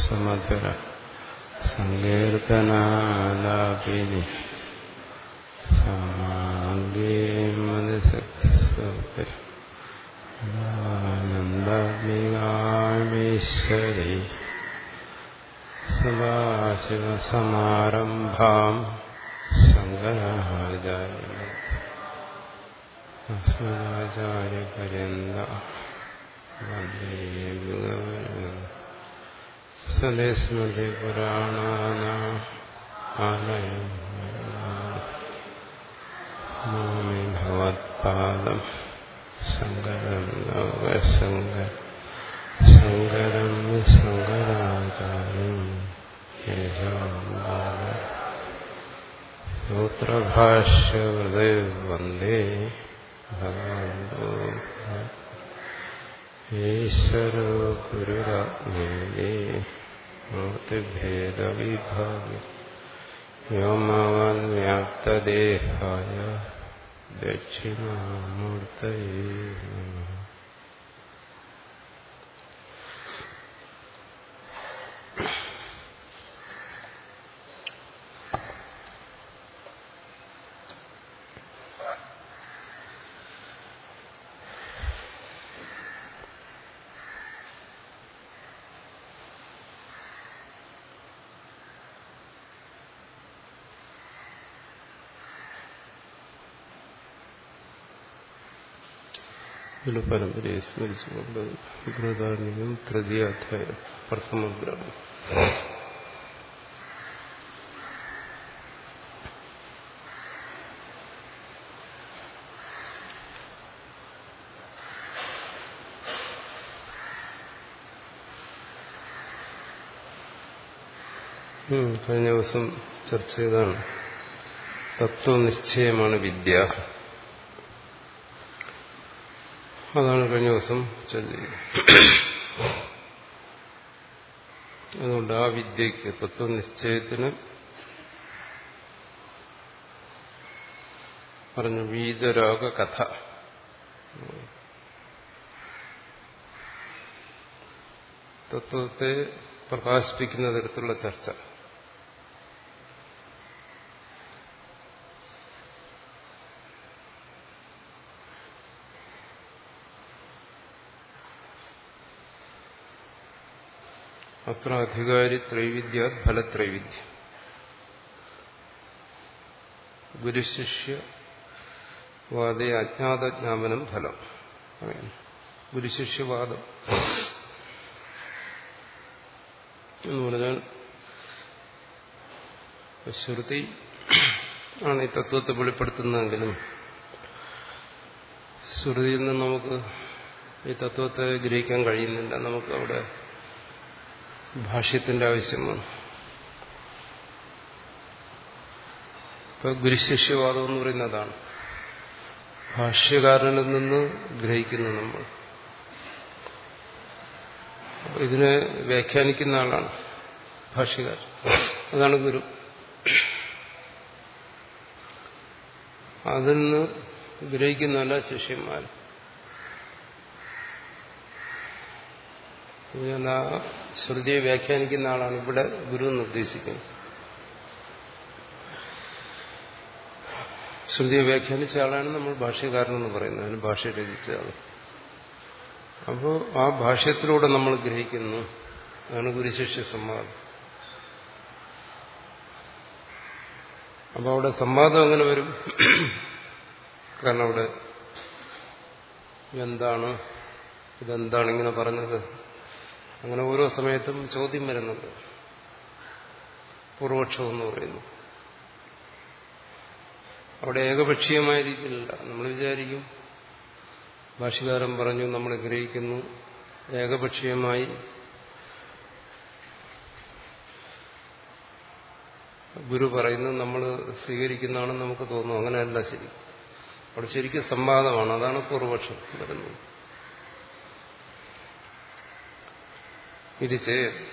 സുമധുര സങ്കീർത്തനാലാപിനി സമാംഗേ മനസക്തി ആനന്ദമികാമീശ്വരി സദാശിവസമാരംഭാം ശങ്കരാചാര്യ അസ്മദാചാര്യപര്യന്ത വന്ദേ ഭഗവൻ സദസ്മൃതി പുരാണാനാലയം മാമി ഭഗവത്പാദം ശങ്കരം ലോകശങ്കർ ശങ്കരം ശങ്കരാചാര്യം സൂത്രഭാഷ്യഹൃദയ വന്ദേ ഭഗവന്തോ ഈശ്വരോ ഗുരുരാത്മേയേ മൂർത്തിഭേദവിഭാഗി വ്യോമവൻ വ്യാപ്തദേഹായ ദക്ഷിണാമൂർത്തയേ നമഃ പരമ്പരയെ സ്മരിച്ചുകൊണ്ട് ബൃഹദാരണ്യം തൃതീയാധ്യായം പ്രഥമബ്രാഹ്മണം കഴിഞ്ഞ ദിവസം ചർച്ച ചെയ്താണ് തത്വനിശ്ചയമാണ് വിദ്യ അതാണ് കഴിഞ്ഞ ദിവസം ചർച്ച ചെയ്തത് അതുകൊണ്ട് ആ വിദ്യക്ക് തത്വനിശ്ചയത്തിന് പറഞ്ഞു വീതരാഗ കഥ തത്വത്തെ പ്രകാശിപ്പിക്കുന്ന തരത്തിലുള്ള ചർച്ച അത്ര അധികാരി ത്രൈവിദ്യ ഫലത്രൈവിദ്യം ഗുരുശിഷ്യ വാദേ അജ്ഞാതജ്ഞാപനം ഫലം ഗുരുശിഷ്യവാദം എന്ന് പറഞ്ഞാൽ ശ്രുതി ആണ് ഈ തത്വത്തെ വെളിപ്പെടുത്തുന്നതെങ്കിലും ശ്രുതിയിൽ നിന്ന് നമുക്ക് ഈ തത്വത്തെ ഗ്രഹിക്കാൻ കഴിയുന്നില്ല നമുക്ക് അവിടെ ഭാഷ്യത്തിന്റെ ആവശ്യമാണ് ഇപ്പൊ ഗുരുശിഷ്യവാദം എന്ന് പറയുന്നതാണ് ഭാഷ്യകാരനിൽ നിന്ന് ഗ്രഹിക്കുന്നു നമ്മൾ ഇതിനെ വ്യാഖ്യാനിക്കുന്ന ആളാണ് ഭാഷ്യകാരൻ അതാണ് ഗുരു അതിൽ നിന്ന് ഗ്രഹിക്കുന്നതല്ല ശിഷ്യന്മാർ ഞാൻ ആ ശ്രുതിയെ വ്യാഖ്യാനിക്കുന്ന ആളാണ് ഇവിടെ ഗുരു എന്ന് ഉദ്ദേശിക്കുന്നത് ശ്രുതിയെ വ്യാഖ്യാനിച്ച ആളാണ് നമ്മൾ ഭാഷ്യകാരനെന്ന് പറയുന്നത് അതിന് ഭാഷ രചിച്ച ആൾ അപ്പോൾ ആ ഭാഷ്യത്തിലൂടെ നമ്മൾ ഗ്രഹിക്കുന്നു അതാണ് ഗുരുശിഷ്യ സംവാദം അപ്പോൾ അവിടെ സംവാദം അങ്ങനെ വരും കാരണം അവിടെ എന്താണ് ഇതെന്താണ് ഇങ്ങനെ പറഞ്ഞത് അങ്ങനെ ഓരോ സമയത്തും ചോദ്യം വരുന്നുണ്ട് പൂർവപക്ഷം എന്ന് പറയുന്നു അവിടെ ഏകപക്ഷീയമായ രീതിയിലല്ല നമ്മൾ വിചാരിക്കും ഭാഷകാരൻ പറഞ്ഞു നമ്മൾ ഗ്രഹിക്കുന്നു ഏകപക്ഷീയമായി ഗുരു പറയുന്നത് നമ്മൾ സ്വീകരിക്കുന്നതാണെന്ന് നമുക്ക് തോന്നും അങ്ങനെയല്ല ശരി അവിടെ ശരിക്കും സംവാദമാണ് അതാണ് പൂർവപക്ഷം വരുന്നത് തിരിച്ച്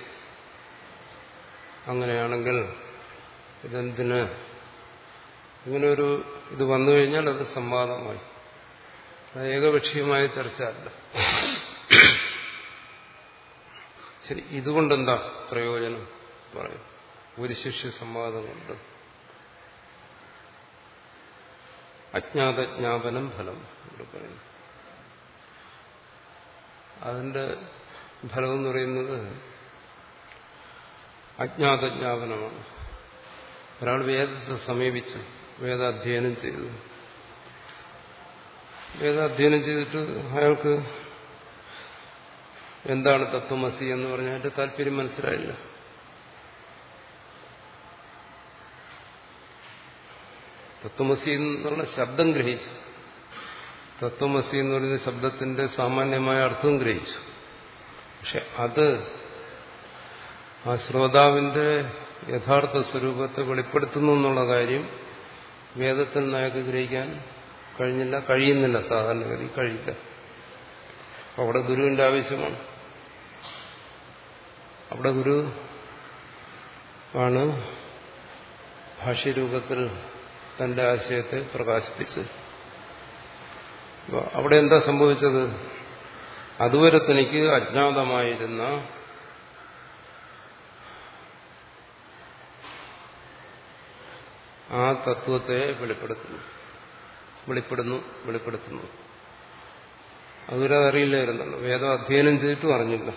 അങ്ങനെയാണെങ്കിൽ ഇതെന്തിന് ഇങ്ങനെ ഒരു ഇത് വന്നു കഴിഞ്ഞാൽ അത് സംവാദമായി അത് ഏകപക്ഷീയമായ ചർച്ച അല്ല ശരി ഇതുകൊണ്ടെന്താ പ്രയോജനം പറയും ഒരു ശിഷ്യ സംവാദം കൊണ്ട് അജ്ഞാതജ്ഞാപനം ഫലം ഇവിടെ പറയുന്നു അതിന്റെ ഫലം എന്ന് പറയുന്നത് അജ്ഞാതജ്ഞാപനമാണ് ഒരാൾ വേദത്തെ സമീപിച്ചു വേദാധ്യയനം ചെയ്തു വേദാധ്യയനം ചെയ്തിട്ട് അയാൾക്ക് എന്താണ് തത്വമസി എന്ന് പറഞ്ഞാൽ അതിന്റെ താല്പര്യം മനസ്സിലായില്ല തത്വമസി എന്നുള്ള ശബ്ദം ഗ്രഹിച്ചു തത്വമസി എന്ന് പറയുന്ന ശബ്ദത്തിന്റെ സാമാന്യമായ അർത്ഥം ഗ്രഹിച്ചു പക്ഷെ അത് ആ ശ്രോതാവിന്റെ യഥാർത്ഥ സ്വരൂപത്തെ വെളിപ്പെടുത്തുന്നു എന്നുള്ള കാര്യം വേദത്തിൽ നിന്ന് അയാൾക്ക് ഗ്രഹിക്കാൻ കഴിഞ്ഞില്ല കഴിയുന്നില്ല സാധാരണഗതി കഴിയില്ല അവിടെ ഗുരുവിന്റെ ആവശ്യമാണ് അവിടെ ഗുരു ആണ് ഭാഷ്യരൂപത്തിൽ തന്റെ ആശയത്തെ പ്രകാശിപ്പിച്ചത് അവിടെ എന്താ സംഭവിച്ചത് അതുവരെ തനിക്ക് അജ്ഞാതമായിരുന്ന ആ തത്വത്തെ വെളിപ്പെടുത്തുന്നു വെളിപ്പെടുന്നു വെളിപ്പെടുത്തുന്നു അതുവരെ അതറിയില്ലായിരുന്നല്ലോ വേദം അധ്യയനം ചെയ്തിട്ടും അറിഞ്ഞില്ല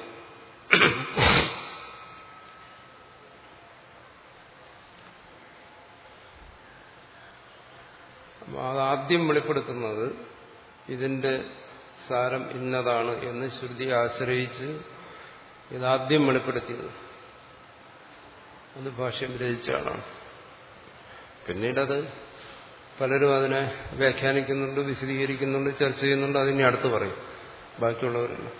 അപ്പോൾ അതാദ്യം വെളിപ്പെടുത്തുന്നത് ഇതിന്റെ സാരം ഇന്നതാണ് എന്ന് ശ്രുതിയെ ആശ്രയിച്ച് ഇതാദ്യം വെളിപ്പെടുത്തിയത് അത് ഭാഷ്യം രചിച്ച ആളാണ് പിന്നീടത് പലരും അതിനെ വ്യാഖ്യാനിക്കുന്നുണ്ട് വിശദീകരിക്കുന്നുണ്ട് ചർച്ച ചെയ്യുന്നുണ്ട് അതിനെ അടുത്ത് പറയും ബാക്കിയുള്ളവരെല്ലാം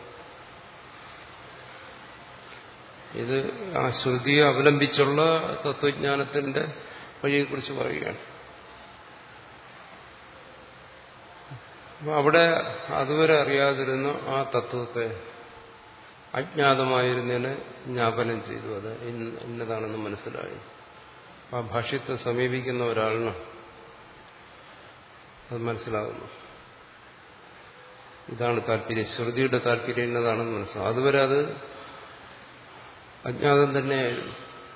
ഇത് ആ ശ്രുതിയെ അവലംബിച്ചുള്ള തത്വജ്ഞാനത്തിന്റെ വഴിയെക്കുറിച്ച് പറയുകയാണ് അപ്പൊ അവിടെ അതുവരെ അറിയാതിരുന്ന ആ തത്വത്തെ അജ്ഞാതമായിരുന്നതിനെ ജ്ഞാപനം ചെയ്തു അത് ഇന്നതാണെന്ന് മനസ്സിലായി ആ ഭാഷ്യത്തെ സമീപിക്കുന്ന ഒരാളിന് അത് മനസ്സിലാകുന്നു ഇതാണ് താല്പര്യം ശ്രുതിയുടെ താല്പര്യം എന്നതാണെന്ന് മനസ്സിലാവും അതുവരെ അത് അജ്ഞാതം തന്നെയായിരുന്നു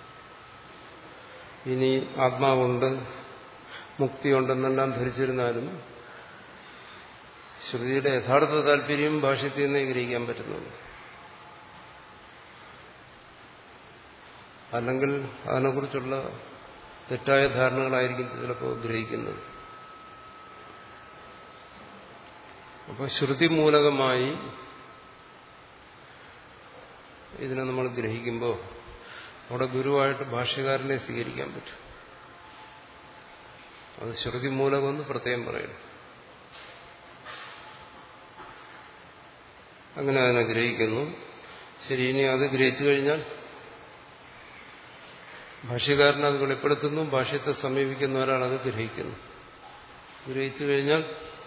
ഇനി ആത്മാവുണ്ട് മുക്തിയുണ്ടെന്നെല്ലാം ധരിച്ചിരുന്നാലും ശ്രുതിയുടെ യഥാർത്ഥ താല്പര്യം ഭാഷ്യത്തിൽ നിന്ന് ഗ്രഹിക്കാൻ പറ്റുന്നുള്ളൂ അല്ലെങ്കിൽ അതിനെക്കുറിച്ചുള്ള തെറ്റായ ധാരണകളായിരിക്കും ചിലപ്പോൾ ഗ്രഹിക്കുന്നത് അപ്പോൾ ശ്രുതി മൂലകമായി ഇതിനെ നമ്മൾ ഗ്രഹിക്കുമ്പോൾ അവിടെ ഗുരുവായിട്ട് ഭാഷ്യകാരനെ സ്വീകരിക്കാൻ പറ്റും അത് ശ്രുതി മൂലകമെന്ന് പ്രത്യേകം പറയണം അങ്ങനെ അതിനെ ഗ്രഹിക്കുന്നു ശരി ഇനി അത് ഗ്രഹിച്ചു കഴിഞ്ഞാൽ ഭാഷ്യകാരൻ അത് വെളിപ്പെടുത്തുന്നു ഭാഷ്യത്തെ സമീപിക്കുന്ന ഒരാൾ അത് ഗ്രഹിക്കുന്നു ഗ്രഹിച്ചു കഴിഞ്ഞാൽ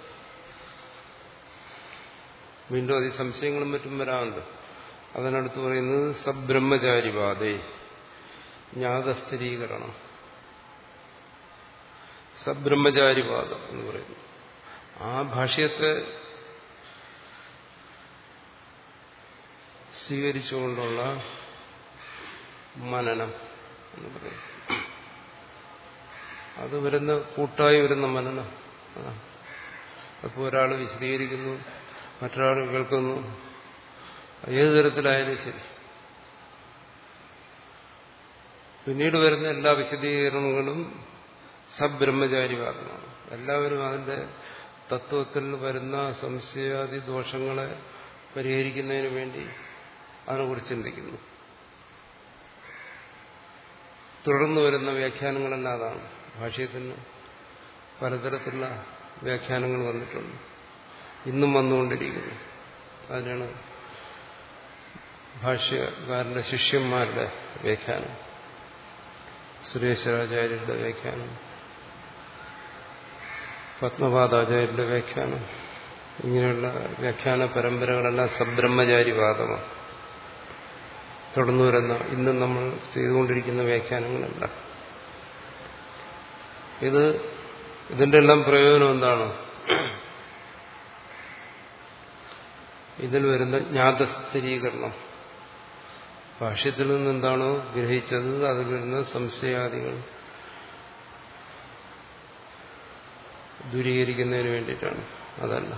വീണ്ടും അതി സംശയങ്ങളും മറ്റും വരാറുണ്ട് അതിനടുത്ത് പറയുന്നത് സബ്രഹ്മചാരിവാദേ ജ്ഞാതസ്ഥിരീകരണം സബ്രഹ്മചാരിവാദം എന്ന് പറയുന്നു ആ ഭാഷ്യത്തെ സ്വീകരിച്ചുകൊണ്ടുള്ള മനനം എന്ന് പറയും അത് വരുന്ന കൂട്ടായി വരുന്ന മനനം അപ്പോൾ ഒരാൾ വിശദീകരിക്കുന്നു മറ്റൊരാൾ കേൾക്കുന്നു ഏതു തരത്തിലായാലും ശരി പിന്നീട് വരുന്ന എല്ലാ വിശദീകരണങ്ങളും സബ്രഹ്മചാരിവാദമാണ് എല്ലാവരും അതിന്റെ തത്വത്തിൽ വരുന്ന സംശയാദി ദോഷങ്ങളെ പരിഹരിക്കുന്നതിന് വേണ്ടി അതിനെക്കുറിച്ച് ചിന്തിക്കുന്നു തുടർന്ന് വരുന്ന വ്യാഖ്യാനങ്ങളെല്ലാം അതാണ് ഭാഷ്യത്തിന് പലതരത്തിലുള്ള വ്യാഖ്യാനങ്ങൾ വന്നിട്ടുണ്ട് ഇന്നും വന്നുകൊണ്ടിരിക്കുന്നു അതിനാണ് ഭാഷ്യകാരന്റെ ശിഷ്യന്മാരുടെ വ്യാഖ്യാനം സുരേശ്വരാചാര്യരുടെ വ്യാഖ്യാനം പത്മപാദാചാര്യരുടെ വ്യാഖ്യാനം ഇങ്ങനെയുള്ള വ്യാഖ്യാന പരമ്പരകളെല്ലാം സബ്രഹ്മചാരിവാദമാണ് തുടർന്നു വരുന്ന ഇന്നും നമ്മൾ ചെയ്തുകൊണ്ടിരിക്കുന്ന വ്യാഖ്യാനങ്ങളല്ല ഇത് ഇതിന്റെ എല്ലാം പ്രയോജനം എന്താണ് ഇതിൽ വരുന്ന ജ്ഞാതസ്ഥിരീകരണം ഭാഷ്യത്തിൽ നിന്ന് എന്താണോ ഗ്രഹിച്ചത് അതിൽ വരുന്ന സംശയാദികൾ ദൂരീകരിക്കുന്നതിന് വേണ്ടിയിട്ടാണ് അതല്ല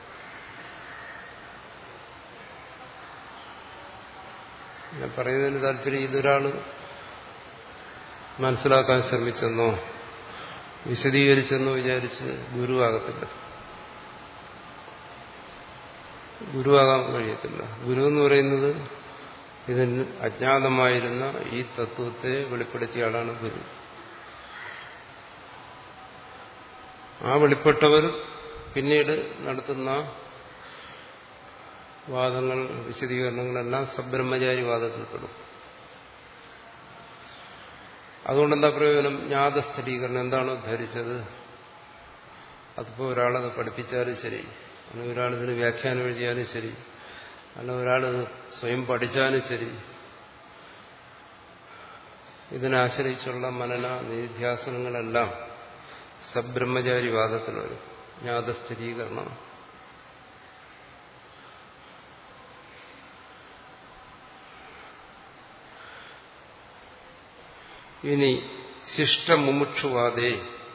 ഞാൻ പറയുന്നതിന് താല്പര്യം ഇതൊരാൾ മനസ്സിലാക്കാൻ ശ്രമിച്ചെന്നോ വിശദീകരിച്ചെന്നോ വിചാരിച്ച് ഗുരുവാകത്തില്ല ഗുരുവാകാൻ കഴിയത്തില്ല ഗുരു എന്ന് പറയുന്നത് ഇതിന് അജ്ഞാതമായിരുന്ന ഈ തത്വത്തെ വെളിപ്പെടുത്തിയ ആളാണ് ഗുരു ആ വെളിപ്പെട്ടവർ പിന്നീട് നടത്തുന്ന വാദങ്ങൾ വിശദീകരണങ്ങളെല്ലാം സബ്രഹ്മചാരി വാദത്തിൽപ്പെടും അതുകൊണ്ട് എന്താ പ്രയോജനം ജ്ഞാതസ്ഥിരീകരണം എന്താണോ ധരിച്ചത് അതിപ്പോൾ ഒരാളത് പഠിപ്പിച്ചാലും ശരി അല്ലെങ്കിൽ ഒരാളിതിന് വ്യാഖ്യാനം എഴുതിയാലും ശരി അല്ല ഒരാളത് സ്വയം പഠിച്ചാലും ശരി ഇതിനാശ്രയിച്ചുള്ള മനന നിധ്യാസനങ്ങളെല്ലാം സബ്രഹ്മചാരി വാദത്തിൽ വരും ജ്ഞാതസ്ഥിരീകരണം ഇനി ശിഷ്ടമുമുക്ഷുവാദേ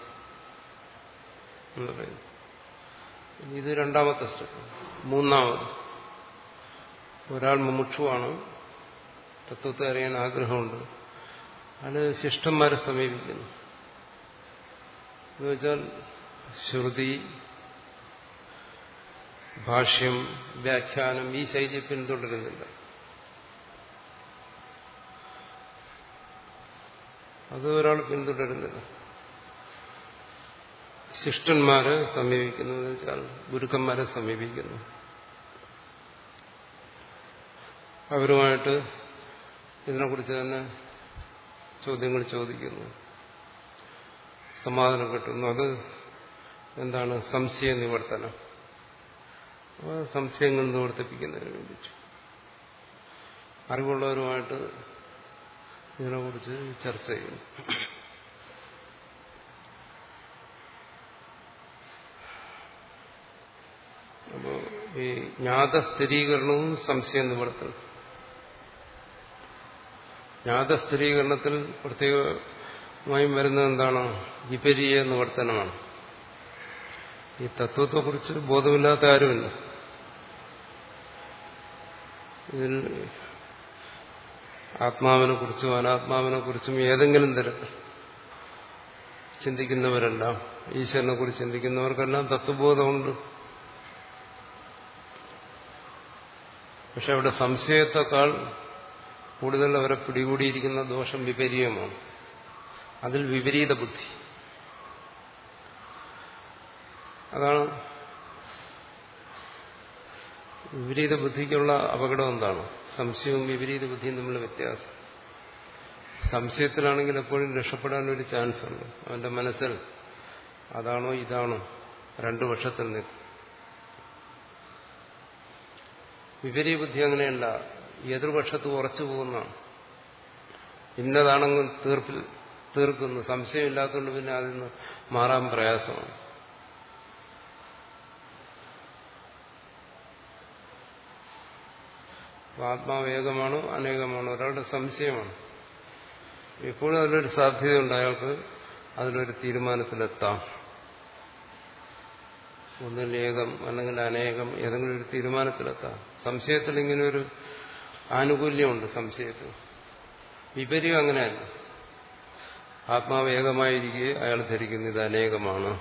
എന്ന് പറയുന്നു ഇത് രണ്ടാമത്തെ സ്റ്റെപ്പ് മൂന്നാമത് ഒരാൾ മുമുക്ഷുവാണ് തത്വത്തെ അറിയാൻ ആഗ്രഹമുണ്ട് അത് ശിഷ്ടന്മാരെ സമീപിക്കുന്നു എന്നുവെച്ചാൽ ശ്രുതി ഭാഷ്യം വ്യാഖ്യാനം ഈ ശൈലി പിന്തുടരുന്നില്ല അത് ഒരാൾ പിന്തുടരുന്നില്ല ശിഷ്ടന്മാരെ സമീപിക്കുന്നു എന്ന് വെച്ചാൽ ഗുരുക്കന്മാരെ സമീപിക്കുന്നു അവരുമായിട്ട് ഇതിനെക്കുറിച്ച് തന്നെ ചോദ്യങ്ങൾ ചോദിക്കുന്നു സമാധാനം കിട്ടുന്നു അത് എന്താണ് സംശയ നിവർത്തനം സംശയങ്ങൾ നിവർത്തിപ്പിക്കുന്നതിന് വേണ്ടിയിട്ട് അറിവുള്ളവരുമായിട്ട് ഇതിനെക്കുറിച്ച് ചർച്ച ചെയ്യുന്നു അപ്പോൾ ഈ ജ്ഞാതസ്ഥിരീകരണവും സംശയ നിവർത്തനം ജ്ഞാതസ്ഥിരീകരണത്തിൽ പ്രത്യേകമായും വരുന്നത് എന്താണ് വിപരീയ നിവർത്തനമാണ് ഈ തത്വത്തെക്കുറിച്ച് ബോധമില്ലാത്ത ആരുമില്ല ഇതിൽ ആത്മാവിനെ കുറിച്ചും അനാത്മാവിനെ കുറിച്ചും ഏതെങ്കിലും തരത്തിൽ ചിന്തിക്കുന്നവരെല്ലാം ഈശ്വരനെ കുറിച്ച് ചിന്തിക്കുന്നവർക്കെല്ലാം തത്വബോധമുണ്ട് പക്ഷെ അവിടെ സംശയത്തെക്കാൾ കൂടുതൽ അവരെ പിടികൂടിയിരിക്കുന്ന ദോഷം വിപരീയമാണ് അതിൽ വിപരീത ബുദ്ധി അതാണ് വിപരീത ബുദ്ധിക്കുള്ള അപകടം എന്താണ് സംശയവും വിപരീത ബുദ്ധിയും തമ്മിലുള്ള വ്യത്യാസം സംശയത്തിലാണെങ്കിൽ എപ്പോഴും രക്ഷപ്പെടാൻ ഒരു ചാൻസ് ഉണ്ട് അവന്റെ മനസ്സിൽ അതാണോ ഇതാണോ രണ്ടു വർഷത്തിൽ നിൽക്കും വിപരീത ബുദ്ധി അങ്ങനെയല്ല എതിർപക്ഷത്ത് ഉറച്ചു പോകുന്നതാണ് ഇന്നതാണെങ്കിൽ തീർപ്പിൽ തീർക്കുന്നു സംശയമില്ലാത്തതുകൊണ്ട് പിന്നെ അതിൽ നിന്ന് മാറാൻ പ്രയാസമാണ് ആത്മാവ് ഏകമാണോ അനേകമാണോ ഒരാളുടെ സംശയമാണ് എപ്പോഴും അതിലൊരു സാധ്യതയുണ്ട് അയാൾക്ക് അതിലൊരു തീരുമാനത്തിലെത്താം ഒന്നിൽ ഏകം അല്ലെങ്കിൽ അനേകം ഏതെങ്കിലും ഒരു തീരുമാനത്തിലെത്താം സംശയത്തിൽ ഇങ്ങനെ ഒരു ആനുകൂല്യമുണ്ട് സംശയത്തിൽ വിപര്യം അങ്ങനെയല്ല ആത്മാവ് ഏകമായിരിക്കെ അയാൾ ധരിക്കുന്നു ഇത് അനേകമാണ്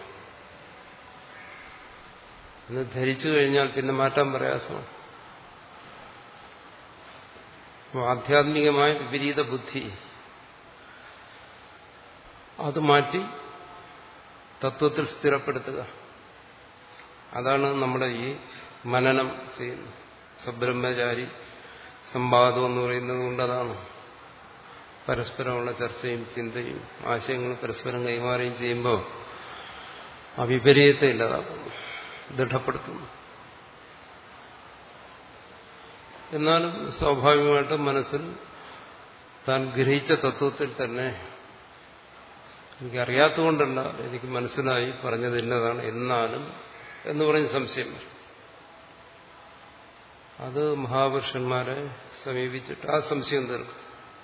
എന്ന് ധരിച്ചു കഴിഞ്ഞാൽ പിന്നെ മാറ്റാൻ പ്രയാസമാണ് അപ്പോൾ ആധ്യാത്മികമായ വിപരീത ബുദ്ധി അത് മാറ്റി തത്വത്തിൽ സ്ഥിരപ്പെടുത്തുക അതാണ് നമ്മുടെ ഈ മനനം ചെയ്യുന്നത് സബ്രഹ്മചാരി സംവാദം എന്ന് പറയുന്നത് കൊണ്ട് അതാണ് പരസ്പരമുള്ള ചർച്ചയും ചിന്തയും ആശയങ്ങളും പരസ്പരം കൈമാറുകയും ചെയ്യുമ്പോൾ ആ വിപരീതത്തെ ഇല്ലാതാക്കുന്നു ദൃഢപ്പെടുത്തുന്നു എന്നാലും സ്വാഭാവികമായിട്ടും മനസ്സിൽ താൻ ഗ്രഹിച്ച തത്വത്തിൽ തന്നെ എനിക്കറിയാത്തതുകൊണ്ടല്ല എനിക്ക് മനസ്സിലായി പറഞ്ഞത് ഇന്നതാണ് എന്നാലും എന്ന് പറഞ്ഞ് സംശയം വരും അത് മഹാപുരുഷന്മാരെ സമീപിച്ചിട്ട് ആ സംശയം തീർക്കും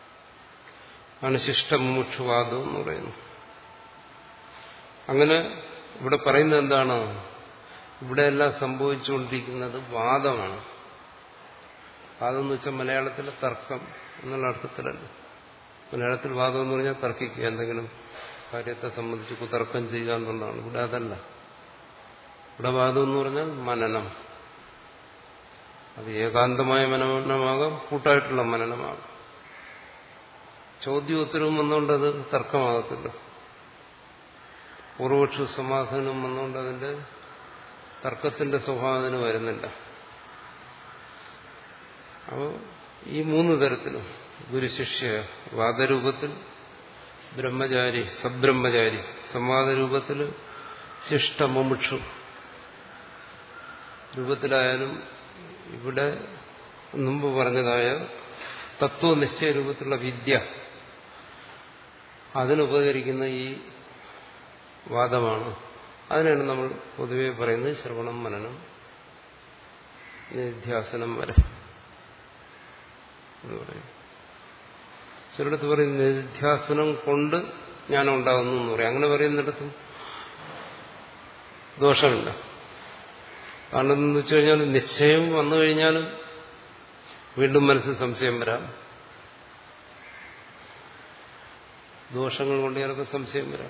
അണുശിഷ്ടമുക്ഷുവാദം എന്ന് പറയുന്നു അങ്ങനെ ഇവിടെ പറയുന്നത് എന്താണ് ഇവിടെയെല്ലാം സംഭവിച്ചുകൊണ്ടിരിക്കുന്നത് വാദമാണ് വാദം എന്ന് വെച്ചാൽ മലയാളത്തിലെ തർക്കം എന്നുള്ള അർത്ഥത്തിലല്ല മലയാളത്തിൽ വാദം എന്ന് പറഞ്ഞാൽ തർക്കിക്കുക എന്തെങ്കിലും കാര്യത്തെ സംബന്ധിച്ച് കുതർക്കം ചെയ്യുക എന്നുള്ളതാണ് ഇവിടെ അതല്ല ഇവിടെ വാദം എന്ന് പറഞ്ഞാൽ മനനം അത് ഏകാന്തമായ മനനമാകാം കൂട്ടായിട്ടുള്ള മനനമാകാം ചോദ്യോത്തരവും വന്നുകൊണ്ട് അത് തർക്കമാകത്തില്ല പൂർവപക്ഷ സമാധാനം വന്നുകൊണ്ട് അതിന്റെ തർക്കത്തിന്റെ സ്വഭാവത്തിന് വരുന്നില്ല അപ്പോൾ ഈ മൂന്ന് തരത്തിലും ഗുരുശിഷ്യ വാദരൂപത്തിൽ ബ്രഹ്മചാരി സബ്രഹ്മചാരി സംവാദരൂപത്തിൽ ശിഷ്ടമുമുക്ഷു രൂപത്തിലായാലും ഇവിടെ മുമ്പ് പറഞ്ഞതായ തത്വനിശ്ചയ രൂപത്തിലുള്ള വിദ്യ അതിനുപകരിക്കുന്ന ഈ വാദമാണ് അതിനാണ് നമ്മൾ പൊതുവെ പറയുന്നത് ശ്രവണം മനനം നിധ്യാസനം വരെ എന്ന് പറയും ചിലടത്ത് പറയും നിധ്യാസനം കൊണ്ട് ജ്ഞാനം ഉണ്ടാകുന്നു എന്ന് പറയും അങ്ങനെ പറയുന്നിടത്തും ദോഷമില്ല കാരണം എന്ന് വെച്ച് കഴിഞ്ഞാൽ നിശ്ചയം വന്നു കഴിഞ്ഞാൽ വീണ്ടും മനസ്സിൽ സംശയം വരാം ദോഷങ്ങൾ കൊണ്ട് ചിലപ്പോൾ സംശയം വരാം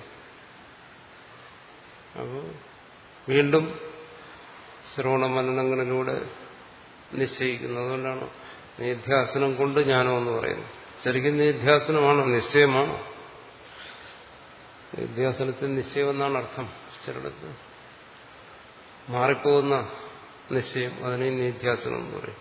അപ്പോൾ വീണ്ടും ശ്രവണ മനനങ്ങളിലൂടെ നിശ്ചയിക്കുന്നു അതുകൊണ്ടാണ് നിധ്യാസനം കൊണ്ട് ജ്ഞാനമെന്ന് പറയുന്നത് ശരിക്കും നിധ്യാസനമാണോ നിശ്ചയമാണോ നിധ്യാസനത്തിൽ നിശ്ചയം എന്നാണ് അർത്ഥം ചിലടത്ത് മാറിപ്പോകുന്ന നിശ്ചയം അതിനെ നിധ്യാസനം എന്ന് പറയും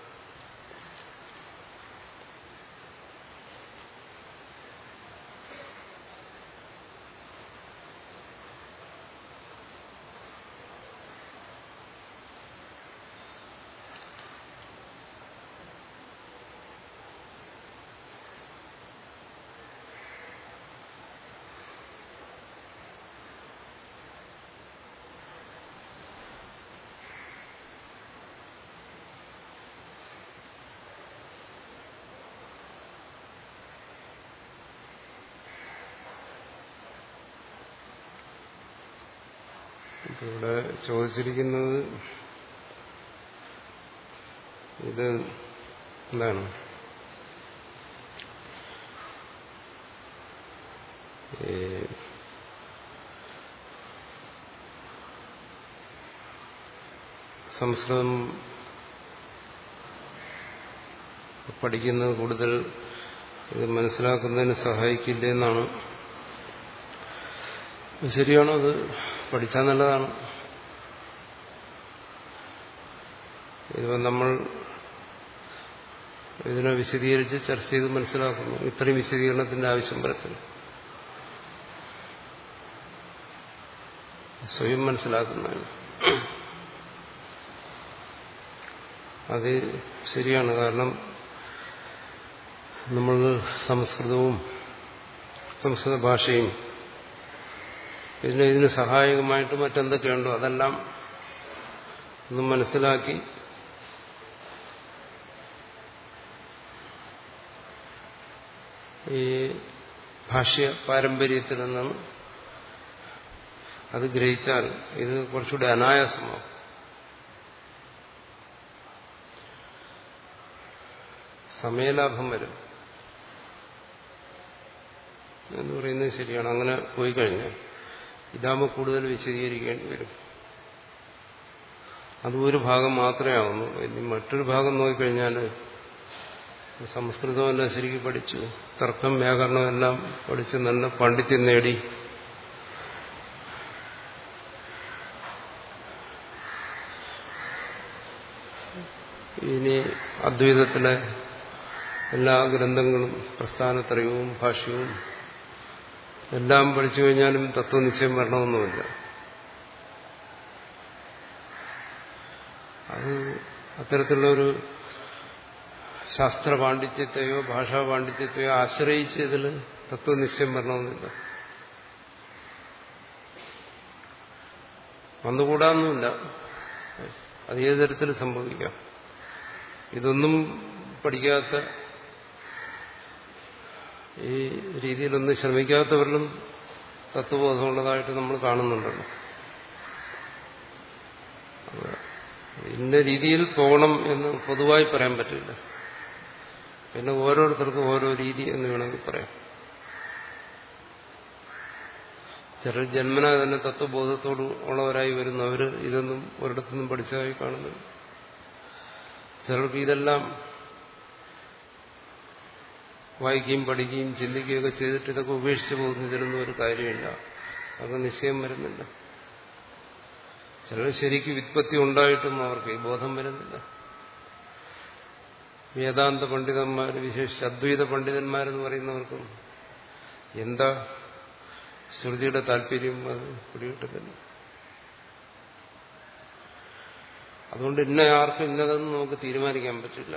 ഇവിടെ ചോദിച്ചിരിക്കുന്നത് ഇത് എന്താണ് ഈ സംസ്കൃതം പഠിക്കുന്നത് കൂടുതൽ ഇത് മനസ്സിലാക്കുന്നതിന് സഹായിക്കില്ല എന്നാണ് ശരിയാണോ അത് പഠിച്ചാൽ നല്ലതാണ് ഇതിപ്പോൾ നമ്മൾ ഇതിനെ വിശദീകരിച്ച് ചർച്ച ചെയ്ത് മനസ്സിലാക്കുന്നു ഇത്രയും വിശദീകരണത്തിന്റെ ആവശ്യം വരത്തില്ല സ്വയം മനസ്സിലാക്കുന്നതാണ് അത് ശരിയാണ് കാരണം നമ്മൾ സംസ്കൃതവും സംസ്കൃത ഭാഷയും ഇതിന് ഇതിന് സഹായകമായിട്ട് മറ്റെന്തൊക്കെയുണ്ടോ അതെല്ലാം ഒന്ന് മനസ്സിലാക്കി ഈ ഭാഷ്യ പാരമ്പര്യത്തിൽ നിന്നാണ് അത് ഗ്രഹിച്ചാൽ ഇത് കുറച്ചുകൂടി അനായാസമാകും സമയലാഭം വരും എന്ന് പറയുന്നത് ശരിയാണ് അങ്ങനെ പോയി കഴിഞ്ഞാൽ ഇതാകുമ്പോൾ കൂടുതൽ വിശദീകരിക്കേണ്ടി വരും അത് ഒരു ഭാഗം മാത്രമേ ആവുന്നു ഇനി മറ്റൊരു ഭാഗം നോക്കിക്കഴിഞ്ഞാൽ സംസ്കൃതമെല്ലാം ശരിക്കും പഠിച്ചു തർക്കം വ്യാകരണം എല്ലാം പഠിച്ച് നല്ല പണ്ഡിത്യം നേടി ഇനി അദ്വൈതത്തിലെ എല്ലാ ഗ്രന്ഥങ്ങളും പ്രസ്ഥാനത്രയവും ഭാഷ്യവും എല്ലാം പഠിച്ചു കഴിഞ്ഞാലും തത്വനിശ്ചയം വരണമെന്നുമില്ല അത് അത്തരത്തിലുള്ളൊരു ശാസ്ത്ര പാണ്ഡിത്യത്തെയോ ഭാഷാ പാണ്ഡിത്യത്തെയോ ആശ്രയിച്ച് ഇതിൽ തത്വനിശ്ചയം വരണമെന്നില്ല വന്നുകൂടാന്നുമില്ല അത് ഏത് തരത്തിൽ സംഭവിക്കാം ഇതൊന്നും പഠിക്കാത്ത ഈ രീതിയിലൊന്നും ശ്രമിക്കാത്തവരിലും തത്വബോധമുള്ളതായിട്ട് നമ്മൾ കാണുന്നുണ്ടല്ലോ ഇന്ന രീതിയിൽ പോകണം എന്ന് പൊതുവായി പറയാൻ പറ്റില്ല പിന്നെ ഓരോരുത്തർക്കും ഓരോ രീതി എന്ന് വേണമെങ്കിൽ പറയാം ചിലർ ജന്മന തന്നെ തത്വബോധത്തോട് ഉള്ളവരായി വരുന്നു അവർ ഇതൊന്നും ഒരിടത്തുനിന്നും പഠിച്ചതായി കാണുന്നുണ്ട് ചിലർക്ക് ഇതെല്ലാം വായിക്കുകയും പഠിക്കുകയും ചിന്തിക്കുകയൊക്കെ ചെയ്തിട്ട് ഇതൊക്കെ ഉപേക്ഷിച്ച് പോകുന്നതിലൊന്നും ഒരു കാര്യമില്ല അതൊക്കെ നിശ്ചയം വരുന്നില്ല ചിലർ ശരിക്ക് വിത്പത്തി ഉണ്ടായിട്ടും അവർക്ക് ഈ ബോധം വരുന്നില്ല വേദാന്ത പണ്ഡിതന്മാർ വിശേഷിച്ച് അദ്വൈത പണ്ഡിതന്മാരെന്ന് പറയുന്നവർക്കും എന്താ ശ്രുതിയുടെ താല്പര്യം അത് പിടികിട്ടുന്നില്ല അതുകൊണ്ട് ഇന്ന ആർക്കും ഇന്നതെന്ന് നമുക്ക് തീരുമാനിക്കാൻ പറ്റില്ല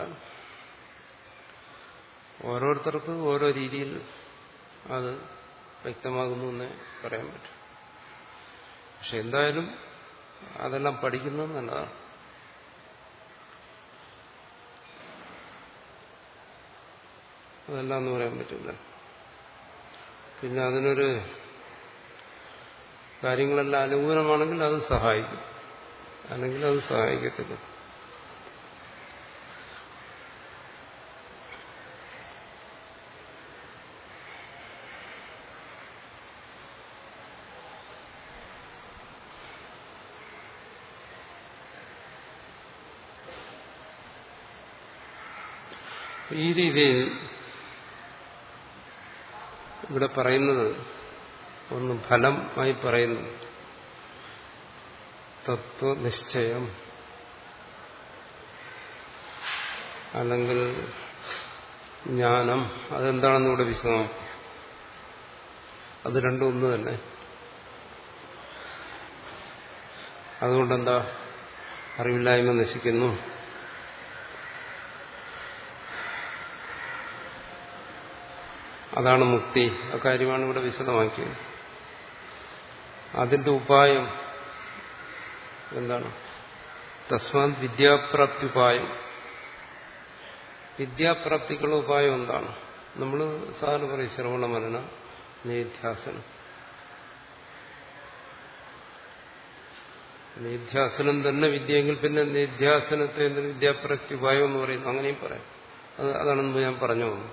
ഓരോരുത്തർക്ക് ഓരോ രീതിയിൽ അത് വ്യക്തമാകുന്നു എന്നേ പറയാൻ പറ്റും പക്ഷെ എന്തായാലും അതെല്ലാം പഠിക്കുന്നത് നല്ലതാണ് അതെല്ലാം എന്ന് പറയാൻ പറ്റില്ല പിന്നെ അതിനൊരു കാര്യങ്ങളെല്ലാം അനുകൂലമാണെങ്കിൽ അത് സഹായിക്കും അല്ലെങ്കിൽ അത് സഹായിക്കത്തില്ല ഈ രീതിയിൽ ഇവിടെ പറയുന്നത് ഒന്ന് ഫലമായി പറയുന്നു തത്വനിശ്ചയം അല്ലെങ്കിൽ ജ്ഞാനം അതെന്താണെന്ന് ഇവിടെ വിശദമാക്കി അത് രണ്ടും ഒന്ന് തന്നെ അതുകൊണ്ടെന്താ അറിവില്ലായ്മ നശിക്കുന്നു അതാണ് മുക്തി അക്കാര്യമാണ് ഇവിടെ വിശദമാക്കിയത് അതിന്റെ ഉപായം എന്താണ് തസ്മാത് വിദ്യാപ്രാപ്തി ഉപായം വിദ്യാപ്രാപ്തിക്കുള്ള ഉപായം എന്താണ് നമ്മൾ സാധാരണ പറയും ശ്രവണ മനന നിധ്യാസനം നിധ്യാസനം തന്നെ വിദ്യയെങ്കിൽ പിന്നെ നിധ്യാസനത്തെ വിദ്യാപ്രാപ്തി ഉപായം എന്ന് പറയുന്നു അങ്ങനെയും പറയാം അത് അതാണെന്ന് ഞാൻ പറഞ്ഞു വന്നു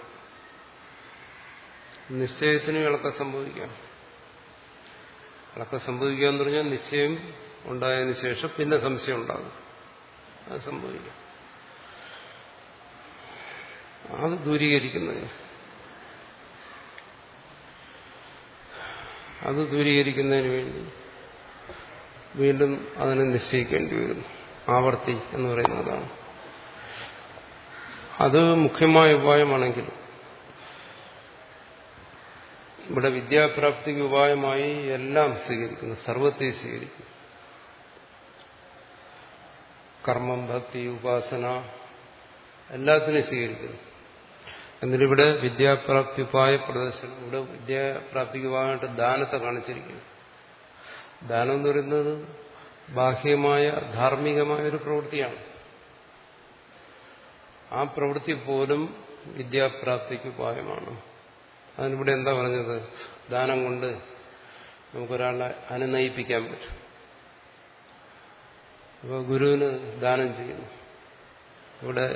നിശ്ചയത്തിന് ഇളക്കം സംഭവിക്കാം ഇളക്കം സംഭവിക്കുക എന്ന് പറഞ്ഞാൽ നിശ്ചയം ഉണ്ടായതിനു ശേഷം പിന്നെ സംശയം ഉണ്ടാകും അത് സംഭവിക്കാം അത് ദൂരീകരിക്കുന്നതിന് അത് ദൂരീകരിക്കുന്നതിന് വേണ്ടി വീണ്ടും അതിനെ നിശ്ചയിക്കേണ്ടി വരുന്നു ആവർത്തി എന്ന് പറയുന്നതാണ് അത് മുഖ്യമായ ഉപായമാണെങ്കിൽ ഇവിടെ വിദ്യാപ്രാപ്തിക്ക് ഉപായമായി എല്ലാം സ്വീകരിക്കുന്നു സർവത്തെ സ്വീകരിക്കുന്നു കർമ്മം ഭക്തി ഉപാസന എല്ലാത്തിനെയും സ്വീകരിക്കുന്നു എന്നിട്ടിവിടെ വിദ്യാപ്രാപ്തി ഉപായ പ്രദർശനം ഇവിടെ വിദ്യാപ്രാപ്തിക്ക് ഉപായമായിട്ട് ദാനത്തെ കാണിച്ചിരിക്കുന്നു ദാനം എന്ന് പറയുന്നത് ബാഹ്യമായ ധാർമ്മികമായ ഒരു പ്രവൃത്തിയാണ് ആ പ്രവൃത്തി പോലും വിദ്യാപ്രാപ്തിക്ക് ഉപായമാണ് അതിനിവിടെ എന്താ പറഞ്ഞത് ദാനം കൊണ്ട് നമുക്കൊരാളെ അനുനയിപ്പിക്കാൻ പറ്റും അപ്പോൾ ഗുരുവിന് ദാനം ചെയ്യുന്നു ഇവിടെ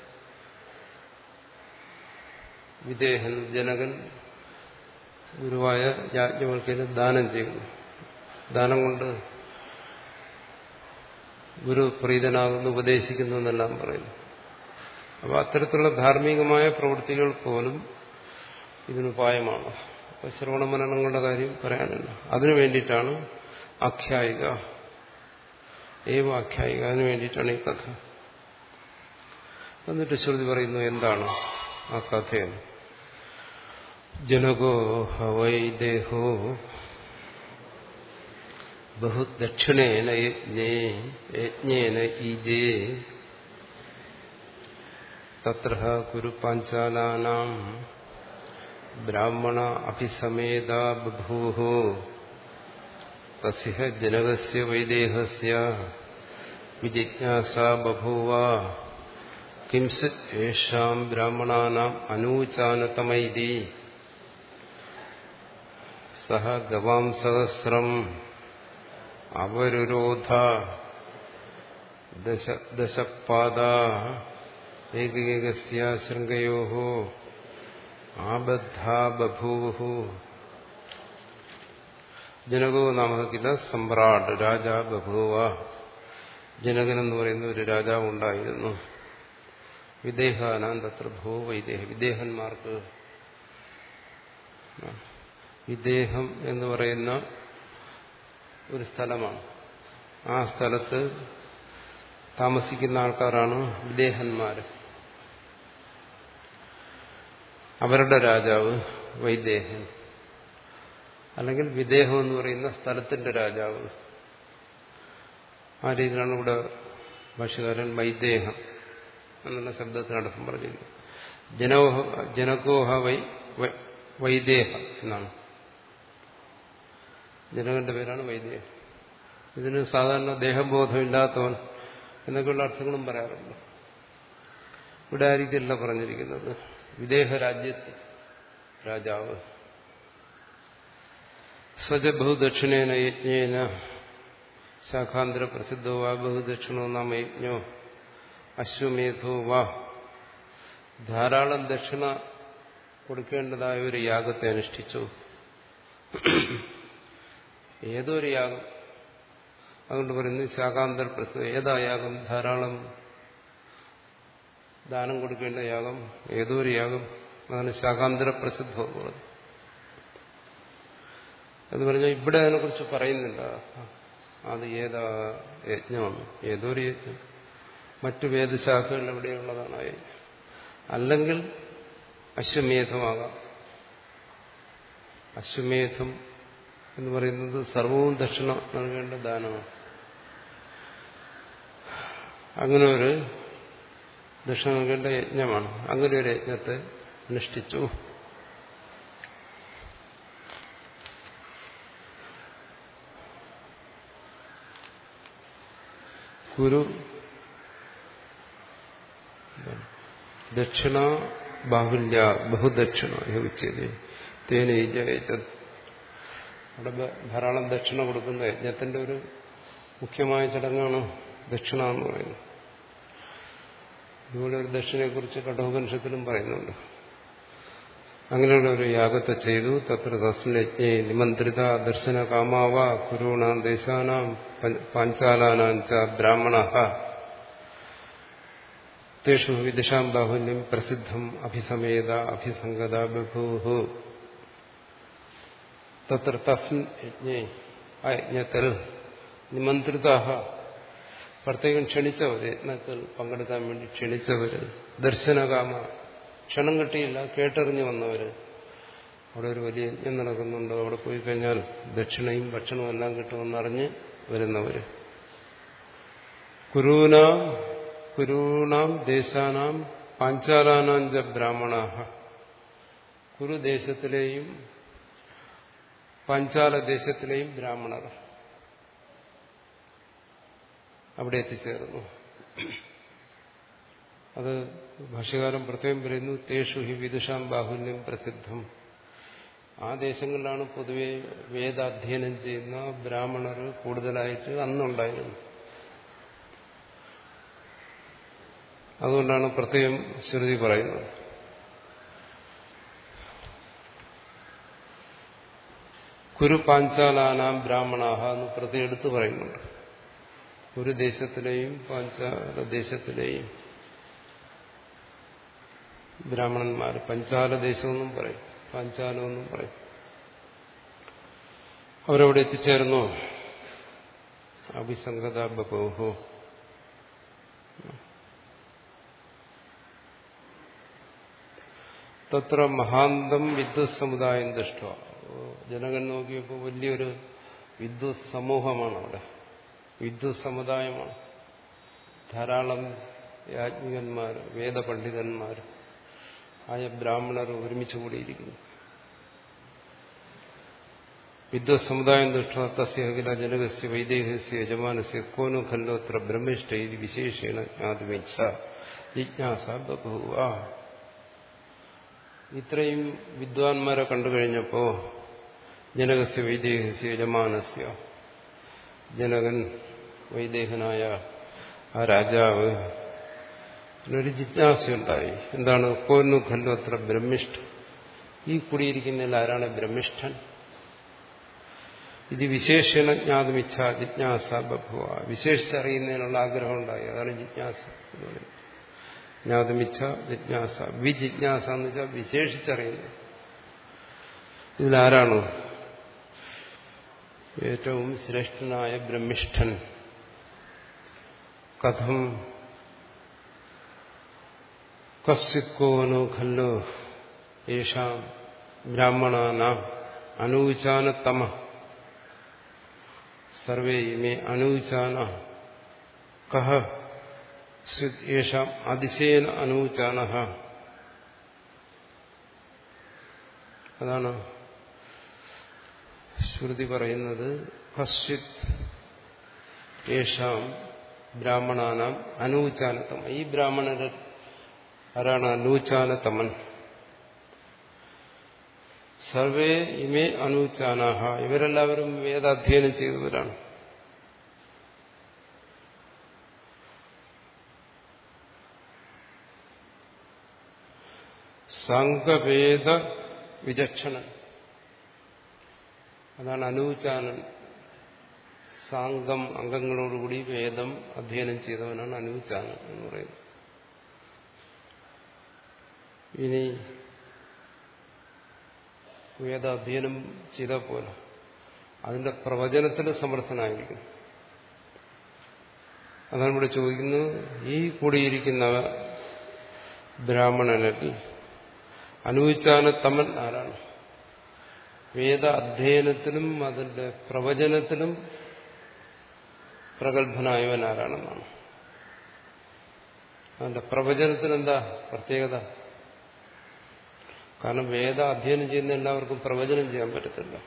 വിദേഹൻ ജനകൻ ഗുരുവായ യാജ്ഞവൽക്കന് ദാനം ചെയ്യുന്നു ദാനം കൊണ്ട് ഗുരു പ്രീതനാകുന്നു ഉപദേശിക്കുന്നു എന്നെല്ലാം പറയുന്നു അപ്പോൾ അത്തരത്തിലുള്ള ധാർമ്മികമായ പ്രവൃത്തികൾ പോലും ഇതിനുപായമാണ് അപ്പോൾ ശ്രവണമനനങ്ങളുടെ കാര്യം പറയാനില്ല അതിനു വേണ്ടിയിട്ടാണ് ആഖ്യായിക ഏവ ആഖ്യായിക അതിനു വേണ്ടിയിട്ടാണ് ഈ കഥ എന്നിട്ട് ശ്രുതി പറയുന്നു എന്താണ് ആ കഥയെന്ന് ജനകോ ഹവൈ ദേഹോ ബഹുദക്ഷിണേന യജ്ഞേ യജ്ഞേന ഈജേ തത്ര കുരു പാഞ്ചാലാനാം ബ്രാഹ്മണ അഭിസമേത ബഭൂഹോ തസ്യ ജനകസ്യ വൈദേഹസ്യ വിജിജ്ഞാസ ബഭൂവ കിംസിത് യേഷാം ബ്രാഹ്മണാനാം അനൂചാനതമൈതി സഹ ഗവാം സഹസ്രം അവരുരോധ ദശ ദശപാദ ഏകൈകസ്യ ശൃംഗയോ ആബദ്ധാ ബഭൂവു ജനകോ നാമ കില സമ്രാട് രാജ ബഭൂവ ജനകൻ എന്ന് പറയുന്ന ഒരു രാജാവ് ഉണ്ടായിരുന്നു വിദേഹാനാം തത്ര ഭൂ വൈദേഹ വിദേഹന്മാർക്ക് വിദേഹം എന്ന് പറയുന്ന ഒരു സ്ഥലമാണ് ആ സ്ഥലത്ത് താമസിക്കുന്ന ആൾക്കാരാണ് വിദേഹന്മാർ അവരുടെ രാജാവ് വൈദേഹൻ അല്ലെങ്കിൽ വിദേഹം എന്ന് പറയുന്ന സ്ഥലത്തിന്റെ രാജാവ് ആ രീതിയിലാണ് ഇവിടെ ഭാഷകാരൻ വൈദേഹം എന്നുള്ള ശബ്ദത്തിനടക്കം പറഞ്ഞിരിക്കുന്നത് ജനോഹ ജനകോഹ വൈ വൈദേഹ എന്നാണ് ജനകന്റെ പേരാണ് വൈദേഹം ഇതിന് സാധാരണ ദേഹബോധമില്ലാത്തവൻ എന്നൊക്കെയുള്ള അർത്ഥങ്ങളും പറയാറുണ്ട് ഇവിടെ ആയിരിക്കില്ല പറഞ്ഞിരിക്കുന്നത് വിദേഹ രാജ്യത്ത് രാജാവ് സ്വജ ബഹുദക്ഷിണേന യജ്ഞേന ശാഖാന്തര പ്രസിദ്ധോ വാ ബഹുദക്ഷിണോ നാമ യജ്ഞോ അശ്വമേധോ വാ ധാരാളം ദക്ഷിണ കൊടുക്കേണ്ടതായ ഒരു യാഗത്തെ അനുഷ്ഠിച്ചു ഏതോ ഒരു യാഗം അതുകൊണ്ട് പറയുന്നത് ശാഖാന്തര പ്രസിദ്ധ ഏതാ യാഗം ധാരാളം ദാനം കൊടുക്കേണ്ട യാഗം ഏതോ ഒരു യാഗം അതാണ് ശാഖാന്തര പ്രസിദ്ധം എന്ന് പറഞ്ഞു എന്ന് പറഞ്ഞാൽ ഇവിടെ അതിനെക്കുറിച്ച് പറയുന്നില്ല അത് ഏതാ യജ്ഞമാണ് ഏതോ ഒരു യജ്ഞം മറ്റു വേദശാഖകൾ എവിടെയുള്ളതാണ് ആ യജ്ഞം അല്ലെങ്കിൽ അശ്വമേധമാകാം അശ്വമേധം എന്ന് പറയുന്നത് സർവവും ദക്ഷിണ നൽകേണ്ട ദാനമാണ് അങ്ങനെ ഒരു ദക്ഷിണ നൽകേണ്ട യജ്ഞമാണ് അങ്ങനെ ഒരു യജ്ഞത്തെ അനുഷ്ഠിച്ചു ഗുരു ദക്ഷിണ ബാഹുല്യ ബഹുദക്ഷിണ ഉച്ചത് തേന അവിടെ ധാരാളം ദക്ഷിണ കൊടുക്കുന്ന യജ്ഞത്തിന്റെ ഒരു മുഖ്യമായ ചടങ്ങാണ് ദക്ഷിണ എന്ന് പറയുന്നത് ഇതുപോലെ ഒരു ദക്ഷിണയെക്കുറിച്ച് കഠോപനിഷത്തിലും പറയുന്നുണ്ട് അങ്ങനെയുള്ള ഒരു യാഗത്തെ ചെയ്തു തത്ര തസ്മയജ്ഞേ നിമന്ത്രിത ദർശന കാമാവ കുരുണാം ദേശാനാം പാഞ്ചാലാനാം ച ബ്രാഹ്മണ തേഷു വിദിഷാം ബാഹുല്യം പ്രസിദ്ധം അഭിസമേത അഭിസംഗത ബഭൂഹു തത്ര തസ്മിൻ യജ്ഞേ ആ യജ്ഞത്തിൽ നിമന്ത്രിത പ്രത്യേകം ക്ഷണിച്ചവർ യജ്ഞത്തിൽ പങ്കെടുക്കാൻ വേണ്ടി ക്ഷണിച്ചവര് ദർശനകാമ ക്ഷണം കിട്ടിയില്ല കേട്ടറിഞ്ഞു വന്നവര് അവിടെ ഒരു വലിയ യജ്ഞം നടക്കുന്നുണ്ട് അവിടെ പോയി കഴിഞ്ഞാൽ ദക്ഷിണയും ഭക്ഷണവും എല്ലാം കിട്ടുമെന്നറിഞ്ഞ് വരുന്നവര് കുരൂനാം കുരൂണാം ദേശാനാം പാഞ്ചാലാനാം ച ബ്രാഹ്മണ കുരുദേശത്തിലെയും പാഞ്ചാല ദേശത്തിലെയും ബ്രാഹ്മണർ അവിടെ എത്തിച്ചേർന്നു അത് ഭാഷ്യകാരൻ പ്രത്യേകം പറയുന്നു തേഷു ഹി വിദുഷാം ബാഹുല്യം പ്രസിദ്ധം ആ ദേശങ്ങളിലാണ് പൊതുവെ വേദാധ്യയനം ചെയ്യുന്ന ബ്രാഹ്മണർ കൂടുതലായിട്ട് അന്നുണ്ടായിരുന്നു അതുകൊണ്ടാണ് പ്രത്യേകം ശ്രുതി പറയുന്നത് കുരു പാഞ്ചാലാനാം ബ്രാഹ്മണാഹ എന്ന് പ്രതി എടുത്ത് പറയുന്നുണ്ട് ഒരു ദേശത്തിലെയും പാഞ്ചാല ദേശത്തിലെയും ബ്രാഹ്മണന്മാർ പഞ്ചാല ദേശമെന്നും പറയും പാഞ്ചാലമെന്നും പറയും അവരവിടെ എത്തിച്ചേർന്നു അഭിസംഗത ബഹോഹോ തത്ര മഹാന്തം വിദ്വത് സമുദായം ദൃഷ്ട ജനകൻ നോക്കിയപ്പോൾ വലിയൊരു വിദ്വത് സമൂഹമാണ് അവിടെ വിദ്വത് സമുദായമാണ് ധാരാളം യാജ്ഞികന്മാർ വേദപണ്ഡിതന്മാർ ആയ ബ്രാഹ്മണർ ഒരുമിച്ച് കൂടിയിരിക്കുന്നു വിദ്വത് സമുദായം ദൃഷ്ട തസ്യ അഖില ജനകസ്യ വൈദേഹസ്യ യജമാനസ്യ കോനു ഖല്ലോത്ര ബ്രഹ്മിഷ്ഠ ഇത് വിശേഷേണ ജ്ഞാതുമിച്ഛ ജിജ്ഞാസ ബഭൂവ ഇത്രയും വിദ്വാൻമാരെ കണ്ടു കഴിഞ്ഞപ്പോ ജനകസ്യ വൈദേഹസ്യ യജമാനസ്യ ജനകൻ വൈദേഹനായ ആ രാജാവ് ഒരു ജിജ്ഞാസയുണ്ടായി എന്താണ് കോന്നു ഖല്ലു അത്ര ബ്രഹ്മിഷ്ഠ ഈ കുടിയിരിക്കുന്നതിൽ ആരാണ് ബ്രഹ്മിഷ്ഠൻ ഇത് വിശേഷണ ജ്ഞാതമിച്ഛ ജിജ്ഞാസ ബഭുവ വിശേഷിച്ചറിയുന്നതിനുള്ള ആഗ്രഹം ഉണ്ടായി അതാണ് ജിജ്ഞാസ എന്ന് പറയുന്നത് ജ്ഞാതമിച്ഛ ജിജ്ഞാസ വിജിജ്ഞാസ എന്ന് വെച്ചാൽ വിശേഷിച്ചറിയുന്നത് ഇതിലാരാണ് ഏറ്റവും ശ്രേഷ്ഠനായ ബ്രഹ്മിഷ്ഠൻ കഥം കസ്യക്കോനോ ഖല്ലോ യേഷാം ബ്രാഹ്മണാന അനൂചാനത്തമ സർവേ ഇമേ അനൂചാന കഹ യേഷാം അതിശയേന അനൂചാന അതാണ് ശ്രുതി പറയുന്നത് കശ്ചിത് യേഷാം ബ്രാഹ്മണാനാം അനൂചാനത്തമ ഈ ബ്രാഹ്മണര് ആരാണ് അനൂചാനത്തമൻ സർവേ ഇമേ അനൂചാനാഹ ഇവരെല്ലാവരും വേദാധ്യയനം ചെയ്തവരാണ് സംഘവേദ വിചക്ഷണൻ അതാണ് അനൂചാനൻ സാംഗം അംഗങ്ങളോടുകൂടി വേദം അധ്യയനം ചെയ്തവനാണ് അനൂചാനൻ എന്ന് പറയുന്നത് ഇനി വേദാധ്യയനം ചെയ്താൽ പോലെ അതിന്റെ പ്രവചനത്തിന് സമർത്ഥനായിരിക്കും അതാണ് ഇവിടെ ചോദിക്കുന്നത് ഈ കൂടിയിരിക്കുന്ന ബ്രാഹ്മണനിൽ അനുവിച്ചാനത്തമൻ ആരാണ് വേദ അധ്യയനത്തിലും അതിന്റെ പ്രവചനത്തിലും പ്രഗത്ഭനായവൻ ആരാണെന്നാണ് അതിന്റെ പ്രവചനത്തിന് എന്താ പ്രത്യേകത കാരണം വേദ അധ്യയനം ചെയ്യുന്ന എല്ലാവർക്കും പ്രവചനം ചെയ്യാൻ പറ്റത്തില്ല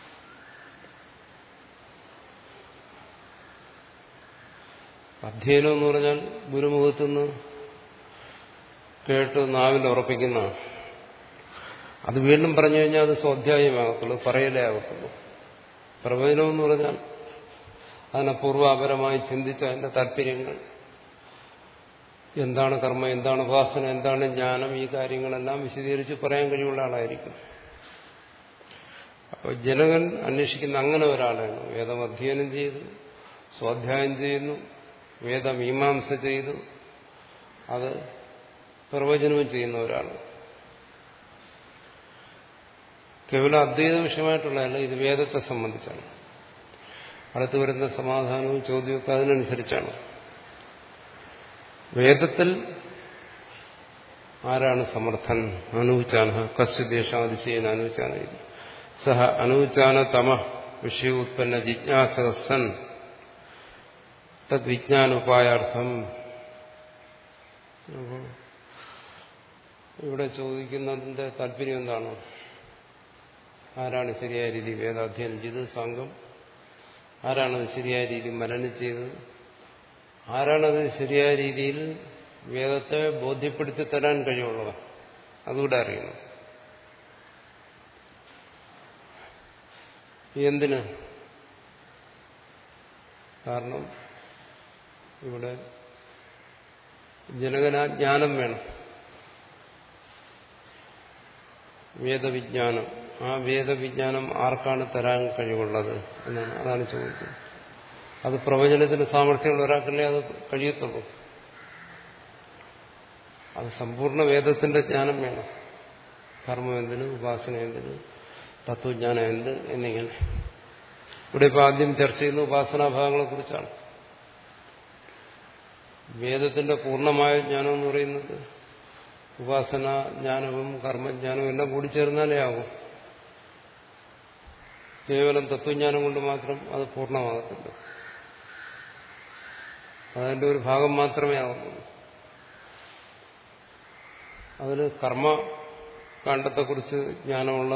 അധ്യയനം എന്ന് പറഞ്ഞാൽ ഗുരുമുഖത്തുനിന്ന് കേട്ട് നാവിൽ ഉറപ്പിക്കുന്നതാണ് അത് വീണ്ടും പറഞ്ഞു കഴിഞ്ഞാൽ അത് സ്വാധ്യായമാകത്തുള്ളൂ പറയലേ ആകത്തുള്ളൂ പ്രവചനം എന്ന് പറഞ്ഞാൽ അതിനെ പൂർവാപരമായി ചിന്തിച്ച അതിന്റെ താല്പര്യങ്ങൾ എന്താണ് കർമ്മം എന്താണ് ഉപാസന എന്താണ് ജ്ഞാനം ഈ കാര്യങ്ങളെല്ലാം വിശദീകരിച്ച് പറയാൻ കഴിവുള്ള ആളായിരിക്കും അപ്പോൾ ജനകൻ അന്വേഷിക്കുന്ന അങ്ങനെ ഒരാളാണ് വേദം അധ്യയനം ചെയ്തു സ്വാധ്യായം ചെയ്യുന്നു വേദമീമാംസ ചെയ്തു അത് പ്രവചനവും ചെയ്യുന്ന ഒരാൾ കേവലം അദ്വൈത വിഷയമായിട്ടുള്ളതല്ല ഇത് വേദത്തെ സംബന്ധിച്ചാണ് അടുത്ത് വരുന്ന സമാധാനവും ചോദ്യമൊക്കെ അതിനനുസരിച്ചാണ് വേദത്തിൽ ആരാണ് സമർത്ഥൻ അനൂചാന കസ്യദേശാതിശയൻ അനൂചാന സഹ അനൂചാന തമ വിഷയ ഉത്പന്ന ജിജ്ഞാസൻ തദ്വിജ്ഞാനോപായാർത്ഥം ഇവിടെ ചോദിക്കുന്നതിന്റെ താല്പര്യം എന്താണ് ആരാണ് ശരിയായ രീതി വേദാധ്യയനം ചെയ്തത് സംഘം ആരാണത് ശരിയായ രീതി മനനം ചെയ്തത് ആരാണത് ശരിയായ രീതിയിൽ വേദത്തെ ബോധ്യപ്പെടുത്തി തരാൻ കഴിവുള്ളത് അതുകൂടെ അറിയണം എന്തിന് കാരണം ഇവിടെ ജനകനാ ജ്ഞാനം വേണം വേദവിജ്ഞാനം ആ വേദവിജ്ഞാനം ആർക്കാണ് തരാൻ കഴിവുള്ളത് എന്നാണ് അതാണ് ചോദിക്കുന്നത് അത് പ്രവചനത്തിന് സാമർഥ്യമുള്ള ഒരാൾക്കല്ലേ അത് കഴിയത്തുള്ളൂ അത് സമ്പൂർണ്ണ വേദത്തിന്റെ ജ്ഞാനം വേണം കർമ്മം എന്തിന് ഉപാസന എന്തിന് തത്വജ്ഞാനം എന്ത് എന്നിങ്ങനെ ഇവിടെ ഇപ്പോൾ ആദ്യം ചർച്ച ചെയ്യുന്ന ഉപാസനാഭാഗങ്ങളെ കുറിച്ചാണ് വേദത്തിന്റെ പൂർണ്ണമായ ജ്ഞാനം എന്ന് പറയുന്നത് ഉപാസന ജ്ഞാനവും കർമ്മജ്ഞാനവും എല്ലാം കൂടി ചേർന്നാലേ ആകും കേവലം തത്വജ്ഞാനം കൊണ്ട് മാത്രം അത് പൂർണ്ണമാകത്തില്ല അതിന്റെ ഒരു ഭാഗം മാത്രമേ ആകുന്നുള്ളൂ അതിന് കർമ്മകാണ്ഡത്തെക്കുറിച്ച് ജ്ഞാനമുള്ള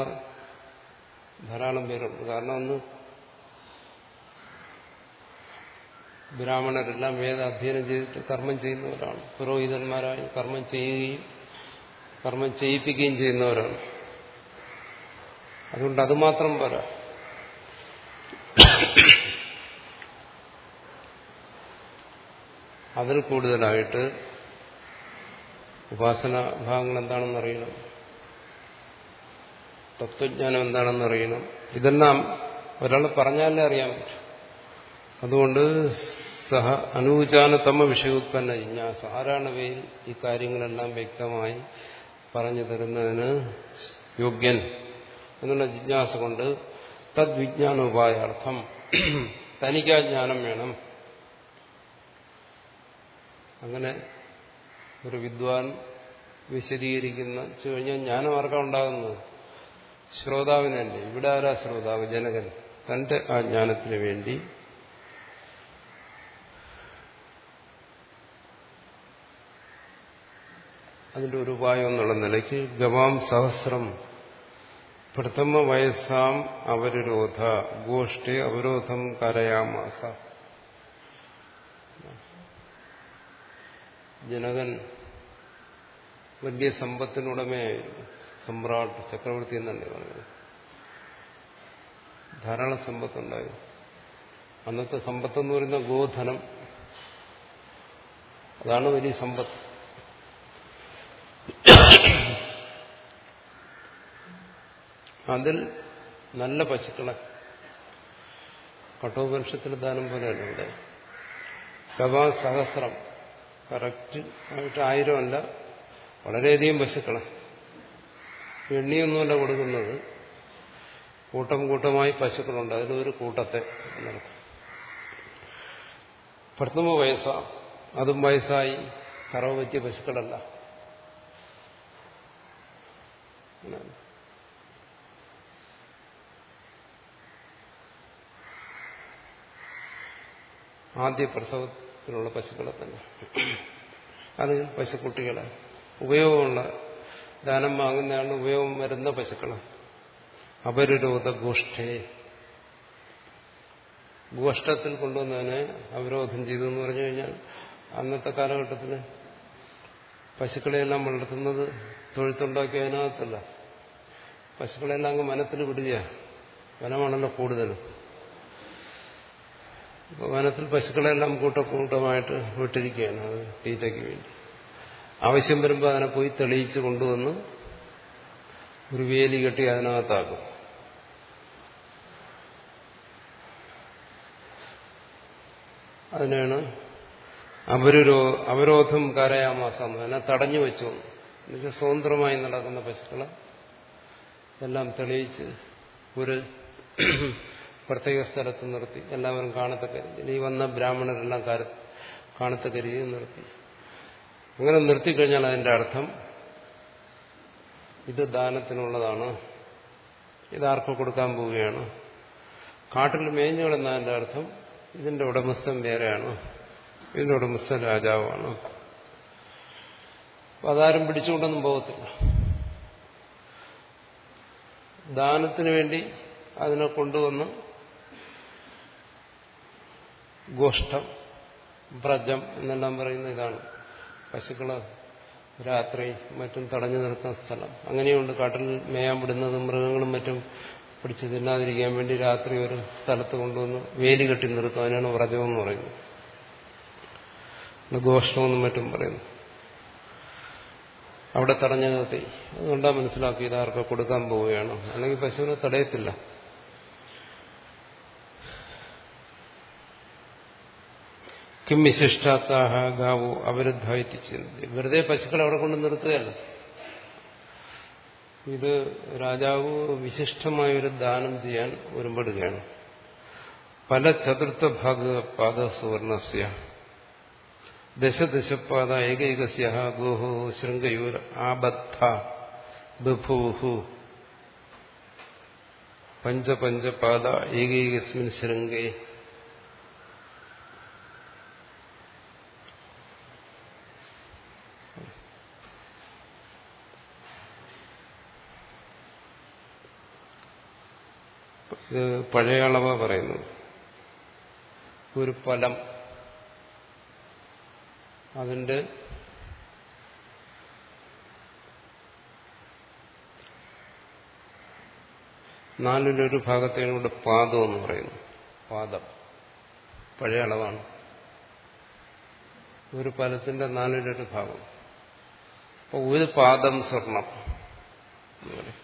ധാരാളം പേരുണ്ട് കാരണം ഒന്ന് ബ്രാഹ്മണരെല്ലാം വേദ അധ്യയനം ചെയ്തിട്ട് കർമ്മം ചെയ്യുന്നവരാണ് പുരോഹിതന്മാരായി കർമ്മം ചെയ്യുകയും കർമ്മം ചെയ്യിപ്പിക്കുകയും ചെയ്യുന്നവരാണ് അതുകൊണ്ട് അത് മാത്രം പോരാ അതിൽ കൂടുതലായിട്ട് ഉപാസന ഭാഗങ്ങൾ എന്താണെന്ന് അറിയണം തത്വജ്ഞാനം എന്താണെന്ന് അറിയണം ഇതെല്ലാം ഒരാൾ പറഞ്ഞാലേ അറിയാൻ പറ്റും അതുകൊണ്ട് സഹ അനൂചാനതമ വിഷയോത്പന്ന ജിജ്ഞാസ ആരാണ് വേൽ ഈ കാര്യങ്ങളെല്ലാം വ്യക്തമായി പറഞ്ഞു തരുന്നതിന് യോഗ്യൻ എന്നുള്ള ജിജ്ഞാസ കൊണ്ട് തദ്വിജ്ഞാനോപായാർത്ഥം തനിക്കാ ജ്ഞാനം വേണം അങ്ങനെ ഒരു വിദ്വാൻ വിശദീകരിക്കുന്ന വെച്ചു കഴിഞ്ഞാൽ ജ്ഞാനം ആർക്കാണ് ഉണ്ടാകുന്നത് ശ്രോതാവിനല്ലേ ഇവിടെ ആരാ ശ്രോതാവ് ജനകൻ തന്റെ ആ ജ്ഞാനത്തിന് വേണ്ടി അതിന്റെ ഒരു ഉപായം എന്നുള്ള നിലയ്ക്ക് ഗവാം സഹസ്രം പ്രഥമ വയസ്സാം അവരുരോധ ഗോഷ്ഠി അവരോധം കരയാമാസ ജനകൻ വലിയ സമ്പത്തിനുടമയായിരുന്നു സമ്രാട്ട് ചക്രവർത്തി എന്നല്ലേ പറഞ്ഞത് ധാരാളം സമ്പത്തുണ്ടായിരുന്നു അന്നത്തെ സമ്പത്തെന്ന് പറയുന്ന ഗോധനം അതാണ് വലിയ സമ്പത്ത് അതിൽ നല്ല പശുക്കളെ കഠോപനിഷത്തിൽ ദാനം പോലെയല്ല ഇവിടെ ഗവാ സഹസ്രം കറക്റ്റ് ആയിട്ട് ആയിരം അല്ല വളരെയധികം പശുക്കളെ എണ്ണിയൊന്നുമല്ല കൊടുക്കുന്നത് കൂട്ടം കൂട്ടമായി പശുക്കളുണ്ട് അതിലൊരു കൂട്ടത്തെ നടക്കും പ്രഥമ വയസ്സാ അതും വയസ്സായി കറവ് പറ്റിയ പശുക്കളല്ല ആദ്യ പ്രസവത്തിലുള്ള പശുക്കളെ തന്നെ അത് പശുക്കുട്ടികളെ ഉപയോഗമുള്ള ദാനം വാങ്ങുന്നതാണ് ഉപയോഗം വരുന്ന പശുക്കളെ അപരിരോധ ഗോഷ്ഠേ ഗോഷ്ഠത്തിൽ കൊണ്ടുവന്നതിനെ അവരോധം ചെയ്തു എന്ന് പറഞ്ഞു കഴിഞ്ഞാൽ അന്നത്തെ കാലഘട്ടത്തിൽ പശുക്കളെയെല്ലാം വളർത്തുന്നത് തൊഴുത്തുണ്ടാക്കി അതിനകത്തല്ല പശുക്കളെല്ലാം അങ്ങ് വനത്തിൽ വിടുക വനമാണല്ലോ കൂടുതലും അപ്പോൾ വനത്തിൽ പശുക്കളെല്ലാം കൂട്ടക്കൂട്ടമായിട്ട് വിട്ടിരിക്കുകയാണ് അത് തീറ്റയ്ക്ക് വേണ്ടി ആവശ്യം വരുമ്പോൾ അതിനെ പോയി തെളിയിച്ച് കൊണ്ടുവന്ന് ഒരു വേലി കെട്ടി അതിനകത്താക്കും അതിനാണ് അവരോ അവരോധം കരയാമാസം അതിനെ തടഞ്ഞു വെച്ചു എന്നുവെച്ചാൽ സ്വതന്ത്രമായി നടക്കുന്ന പശുക്കളെ എല്ലാം തെളിയിച്ച് ഒരു പ്രത്യേക സ്ഥലത്ത് നിർത്തി എല്ലാവരും കാണത്തക്ക ഇനി വന്ന ബ്രാഹ്മണരെല്ലാം കാണത്തക്ക രീതിയിൽ നിർത്തി അങ്ങനെ നിർത്തിക്കഴിഞ്ഞാൽ അതിന്റെ അർത്ഥം ഇത് ദാനത്തിനുള്ളതാണ് ഇതാർക്ക് കൊടുക്കാൻ പോവുകയാണ് കാട്ടിൽ മേഞ്ഞുകളെന്നതിന്റെ അർത്ഥം ഇതിന്റെ ഉടമസ്ഥൻ വേറെയാണ് ഇതിന്റെ ഉടമസ്ഥൻ രാജാവാണ് അപ്പൊ അതാരും പിടിച്ചുകൊണ്ടൊന്നും പോകത്തില്ല ദാനത്തിന് വേണ്ടി അതിനെ കൊണ്ടുവന്ന് ഗോഷ്ഠം വ്രജം എന്നെല്ലാം പറയുന്ന ഇതാണ് പശുക്കള് രാത്രി മറ്റും തടഞ്ഞു നിർത്തുന്ന സ്ഥലം അങ്ങനെയുണ്ട് കാട്ടിൽ മേയാൻ വിടുന്നതും മൃഗങ്ങളും മറ്റും പിടിച്ചു തിന്നാതിരിക്കാൻ വേണ്ടി രാത്രി ഒരു സ്ഥലത്ത് കൊണ്ടുവന്ന് വേലി കെട്ടി നിർത്തും അതിനാണ് വ്രജമെന്ന് പറയുന്നത് ഗോഷ്ഠമെന്നും മറ്റും പറയുന്നു അവിടെ തടഞ്ഞു നിർത്തി അതുകൊണ്ടാ മനസ്സിലാക്കി ഇതാർക്ക് കൊടുക്കാൻ പോവുകയാണ് അല്ലെങ്കിൽ പശുവിനെ തടയത്തില്ല കിം വിശിഷ്ടാത്താഹ ഗാവോ അവരുദ്ധായിട്ട് ചിന്തി വെറുതെ പശുക്കളെ അവിടെ കൊണ്ട് നിർത്തുകയല്ല ഇത് രാജാവ് വിശിഷ്ടമായൊരു ദാനം ചെയ്യാൻ ഒരുമ്പെടുകയാണ് പല ചതുർത്ഥ ഭാഗ പാദ സുവർണസ്യ ദശദശപാദ ഏകൈകസ്യ ഗോഹോ ശൃംഗയൂർ ആബദ്ധ ബഭൂഹു പഞ്ചപഞ്ചപാദ ഏകൈകസ്മിൻ ശൃംഗേ ഇത് പഴയ അളവ പറയുന്നത് ഒരു ഫലം അതിന്റെ നാലിലൊരു ഭാഗത്തേണ് ഇവിടെ പാദം എന്ന് പറയുന്നു പാദം പഴയ അളവാണ് ഒരു ഫലത്തിന്റെ നാലിലൊരു ഭാഗം അപ്പൊ ഒരു പാദം സ്വർണം എന്ന് പറയും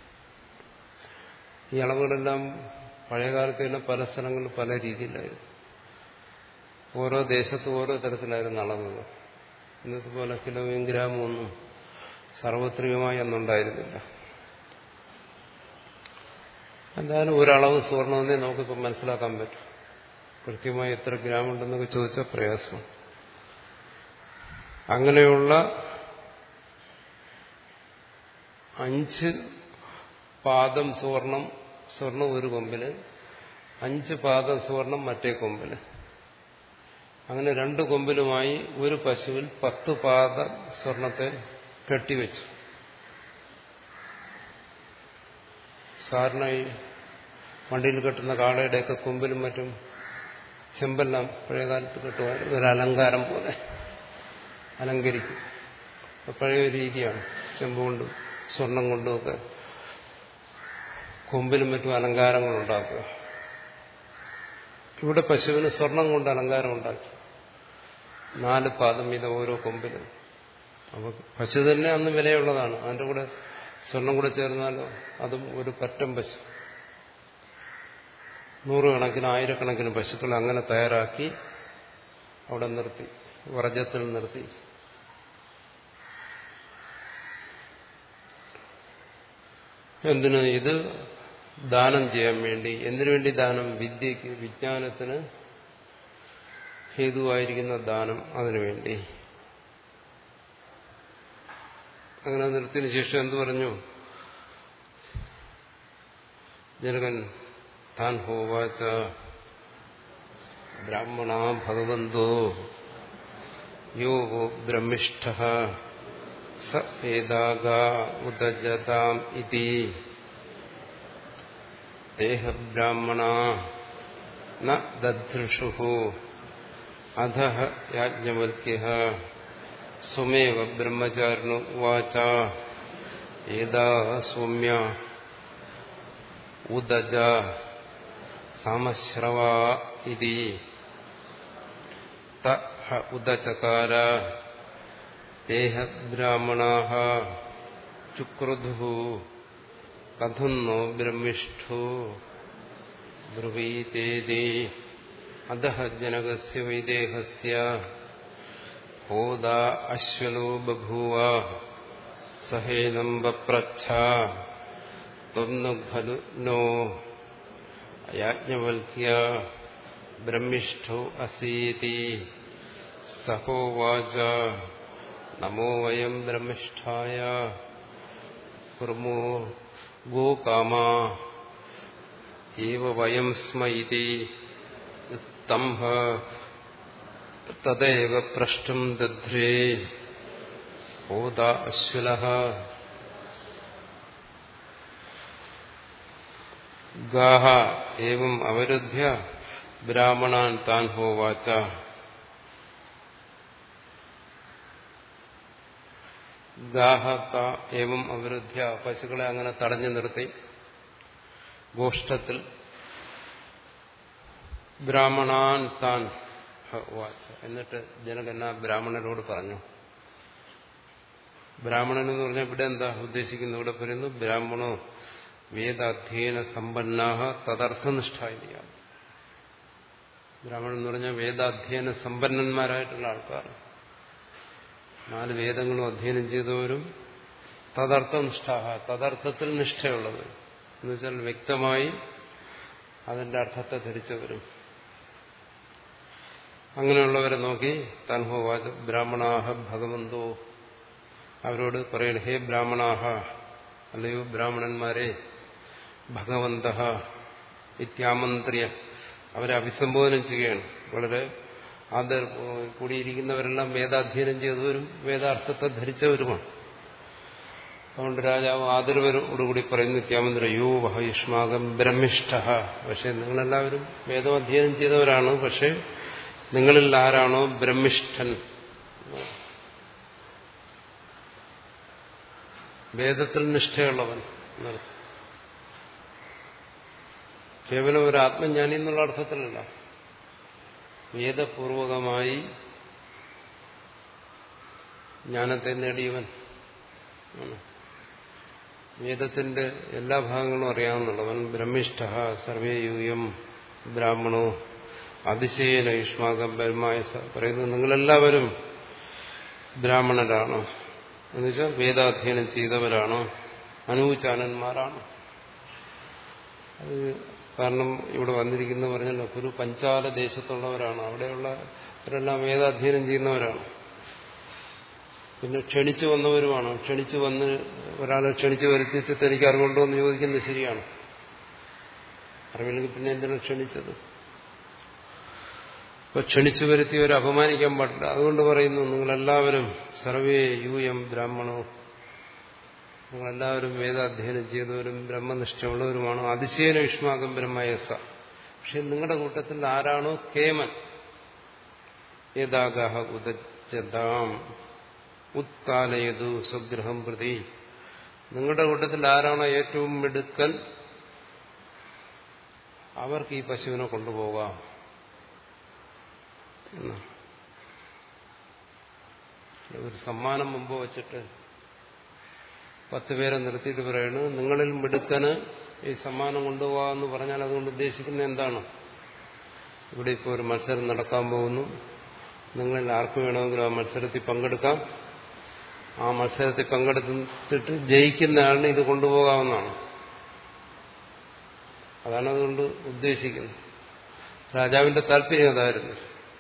ഈ അളവുകളെല്ലാം പഴയകാലത്ത് തന്നെ പല സ്ഥലങ്ങളിൽ പല രീതിയിലായിരുന്നു ഓരോ ദേശത്തും ഓരോ തരത്തിലായിരുന്നു അളവുകൾ ഇന്നത്തെ പോലെ കിലോയും ഗ്രാമും ഒന്നും സാർവത്രികമായി അന്നുണ്ടായിരുന്നില്ല എന്തായാലും ഒരളവ് സ്വർണമെന്നേ നമുക്കിപ്പോൾ മനസ്സിലാക്കാൻ പറ്റും കൃത്യമായി എത്ര ഗ്രാം ഉണ്ടെന്നൊക്കെ ചോദിച്ചാൽ പ്രയാസമാണ് അങ്ങനെയുള്ള അഞ്ച് പാദം സുവർണം സ്വർണം ഒരു കൊമ്പില് അഞ്ച് പാദം സുവർണം മറ്റേ കൊമ്പില് അങ്ങനെ രണ്ട് കൊമ്പിലുമായി ഒരു പശുവിൽ പത്ത് പാദ സ്വർണത്തെ കെട്ടിവെച്ചു സാധാരണ ഈ വണ്ടിയിൽ കെട്ടുന്ന കാളയുടെയൊക്കെ കൊമ്പിലും മറ്റും ചെമ്പെല്ലാം പഴയകാലത്ത് കെട്ടുമായിരുന്നു ഒരു അലങ്കാരം പോലെ അലങ്കരിക്കും പഴയ രീതിയാണ് ചെമ്പ് കൊണ്ടും സ്വർണം കൊണ്ടുമൊക്കെ കൊമ്പിലും മറ്റും അലങ്കാരങ്ങൾ ഉണ്ടാക്കുക ഇവിടെ പശുവിന് സ്വർണം കൊണ്ട് അലങ്കാരം ഉണ്ടാക്കി നാല് പാദം വീതം ഓരോ കൊമ്പിലും അപ്പോൾ പശു തന്നെ അന്ന് വിലയുള്ളതാണ് അതിൻ്റെ കൂടെ സ്വർണം കൂടെ ചേർന്നാലോ അതും ഒരു പറ്റം പശു നൂറുകണക്കിന് ആയിരക്കണക്കിന് പശുക്കൾ അങ്ങനെ തയ്യാറാക്കി അവിടെ നിർത്തി വ്രജത്തിൽ നിർത്തി എന്തിന് ഇത് ദാനം ചെയ്യാൻ വേണ്ടി എന്തിനു വേണ്ടി ദാനം വിദ്യക്ക് വിജ്ഞാനത്തിന് ഹേതുവായിരിക്കുന്ന ദാനം അതിനുവേണ്ടി അങ്ങനെ നിർത്തിയതിനു ശേഷം എന്തു പറഞ്ഞു ജനകൻ താൻ ഹോവാച ബ്രാഹ്മണ ഭഗവന്തോ യോ ബ്രഹ്മിഷ്ഠ സ ഏതാഗ ഉദജതാം ഇതി ദേഹബ്രാഹ്മണ ന ദധൃഷു അധ യാജ്ഞവൽക്യ സ്വമേവ ബ്രഹ്മചാരിണു ഉവാച ഏതാ സൗമ്യ ഉദജ സാമശ്രവ ഇതി തഹ ഉദചകാര ദേഹബ്രാഹ്മണാ ചുക്രുധു കഥം നോ ബ്രഹ്മിഷ്ഠോ ബ്രുവീതേതി അധ ജനകസ്യ വൈദേഹസ്യ ഹോദ അശ്വനോ ബഭൂവ സഹേനം വപ്രച്ഛ ത്വന്നു ഖലു നോ യാജ്ഞവൽക്യ ബ്രഹ്മിഷ്ഠോ അസീതി സഹോവാച നമോ വയം ബ്രഹ്മിഷ്ഠായ കുർമോ ഗോകാമാ ഏവ വയം സ്മ ഇതി സ്തംഭ തദൈവ പ്രഷ്ടം ദധ്രേ ഹോദ അശ്വല ഗാഹ ഏവം അവരുദ്ധ്യ ബ്രാഹ്മണാൻ താൻ ഹോവാച ഗാഹത്ത ഏവം അവരുദ്ധ്യ പശുക്കളെ അങ്ങനെ തടഞ്ഞു നിർത്തി ഗോഷ്ഠത്തിൽ ബ്രാഹ്മണാൻ താൻ വാച്ച എന്നിട്ട് ജനകന്ന ബ്രാഹ്മണരോട് പറഞ്ഞു ബ്രാഹ്മണൻ എന്ന് പറഞ്ഞാൽ ഇവിടെ എന്താ ഉദ്ദേശിക്കുന്നത് ഇവിടെ പറയുന്നു ബ്രാഹ്മണോ വേദാധ്യയന സമ്പന്നാഹ തദർത്ഥനിഷ്ഠായ ബ്രാഹ്മണൻ എന്ന് പറഞ്ഞാൽ വേദാധ്യയന സമ്പന്നന്മാരായിട്ടുള്ള ആൾക്കാർ നാല് വേദങ്ങളും അധ്യയനം ചെയ്തവരും തദർത്ഥനിഷ്ഠാഹ തദർത്ഥത്തിൽ നിഷ്ഠയുള്ളത് എന്നുവെച്ചാൽ വ്യക്തമായി അതിന്റെ അർത്ഥത്തെ ധരിച്ചവരും അങ്ങനെയുള്ളവരെ നോക്കി തൻഹോവാച ബ്രാഹ്മണാഹ ഭഗവന്തോ അവരോട് പറയണ ഹേ ബ്രാഹ്മണാഹ അല്ലയോ ബ്രാഹ്മണന്മാരെ ഭഗവന്ത ഇത്യാമന്ത്ര്യ അവരെ അഭിസംബോധന ചെയ്യുകയാണ് വളരെ ആദർ കൂടിയിരിക്കുന്നവരെല്ലാം വേദാധ്യയനം ചെയ്തവരും വേദാർത്ഥത്തെ ധരിച്ചവരുമാണ് അതുകൊണ്ട് രാജാവ് ആദരവരോടുകൂടി പറയുന്നു നിത്യാമന്ത്ര യോ വഹ യുഷ്മാകം ബ്രഹ്മിഷ്ഠ പക്ഷെ നിങ്ങളെല്ലാവരും വേദം അധ്യയനം ചെയ്തവരാണ് പക്ഷെ നിങ്ങളിൽ ആരാണോ ബ്രഹ്മിഷ്ഠൻ വേദത്തിൽ നിഷ്ഠയുള്ളവൻ എന്നർത്ഥം കേവലം ഒരു ആത്മജ്ഞാനി എന്നുള്ള അർത്ഥത്തിലല്ല വേദപൂർവകമായി ജ്ഞാനത്തെ നേടിയവൻ വേദത്തിന്റെ എല്ലാ ഭാഗങ്ങളും അറിയാവുന്നുള്ളവൻ ബ്രഹ്മിഷ്ഠ സർവേ യൂയം ബ്രാഹ്മണോ അതിശയേന യുഷ്മാകം ബ്രഹ്മായ പറയുന്നത് നിങ്ങളെല്ലാവരും ബ്രാഹ്മണരാണ് എന്നുവെച്ചാൽ വേദാധ്യയനം ചെയ്തവരാണ് അനുചാനന്മാരാണ് അത് കാരണം ഇവിടെ വന്നിരിക്കുന്ന പറഞ്ഞല്ലോ ഒരു പഞ്ചാല ദേശത്തുള്ളവരാണ് അവിടെയുള്ളവരെല്ലാം വേദാധ്യയനം ചെയ്യുന്നവരാണ് പിന്നെ ക്ഷണിച്ചു വന്നവരുമാണ് ക്ഷണിച്ചു വന്ന് ഒരാളെ ക്ഷണിച്ചു വരുത്തിയിട്ട് തനിക്ക് അറിവുണ്ടോ എന്ന് ചോദിക്കുന്നത് ശരിയാണ് അറിവില്ലെങ്കിൽ പിന്നെ എന്തിനാണ് ക്ഷണിച്ചത് ഇപ്പൊ ക്ഷണിച്ചു വരുത്തിയവരെ അപമാനിക്കാൻ പാടില്ല അതുകൊണ്ട് പറയുന്നു നിങ്ങളെല്ലാവരും സർവേ യു എം ബ്രാഹ്മണോ നിങ്ങളെല്ലാവരും വേദാധ്യയനം ചെയ്തവരും ബ്രഹ്മനിഷ്ഠയുള്ളവരുമാണ് അതിശയന വിഷ്മാകം ബ്രഹ്മയസ പക്ഷെ നിങ്ങളുടെ കൂട്ടത്തിൽ ആരാണോ കേമൻ യഥാഗാഹ ഉദജതാം ഉത്കാലയതു സ്വഗ്രഹം പ്രതി നിങ്ങളുടെ കൂട്ടത്തിൽ ആരാണോ ഏറ്റവും മിടുക്കൻ അവർക്ക് ഈ പശുവിനെ കൊണ്ടുപോകാം എന്നാണ് ഒരു സമ്മാനം മുമ്പ് വച്ചിട്ട് പത്ത് പേരെ നിർത്തിയിട്ട് പറയണു നിങ്ങളിൽ മിടുക്കന് ഈ സമ്മാനം കൊണ്ടുപോകാമെന്ന് പറഞ്ഞാൽ അതുകൊണ്ട് ഉദ്ദേശിക്കുന്നത് എന്താണ് ഇവിടെ ഇപ്പോൾ ഒരു മത്സരം നടക്കാൻ പോകുന്നു നിങ്ങളിൽ ആർക്ക് വേണമെങ്കിലും ആ മത്സരത്തിൽ പങ്കെടുക്കാം ആ മത്സരത്തിൽ പങ്കെടുത്തിട്ട് ജയിക്കുന്ന ആളിന് ഇത് കൊണ്ടുപോകാവുന്നതാണ് അതാണ് അതുകൊണ്ട് ഉദ്ദേശിക്കുന്നത് രാജാവിന്റെ താല്പര്യം അതായിരുന്നു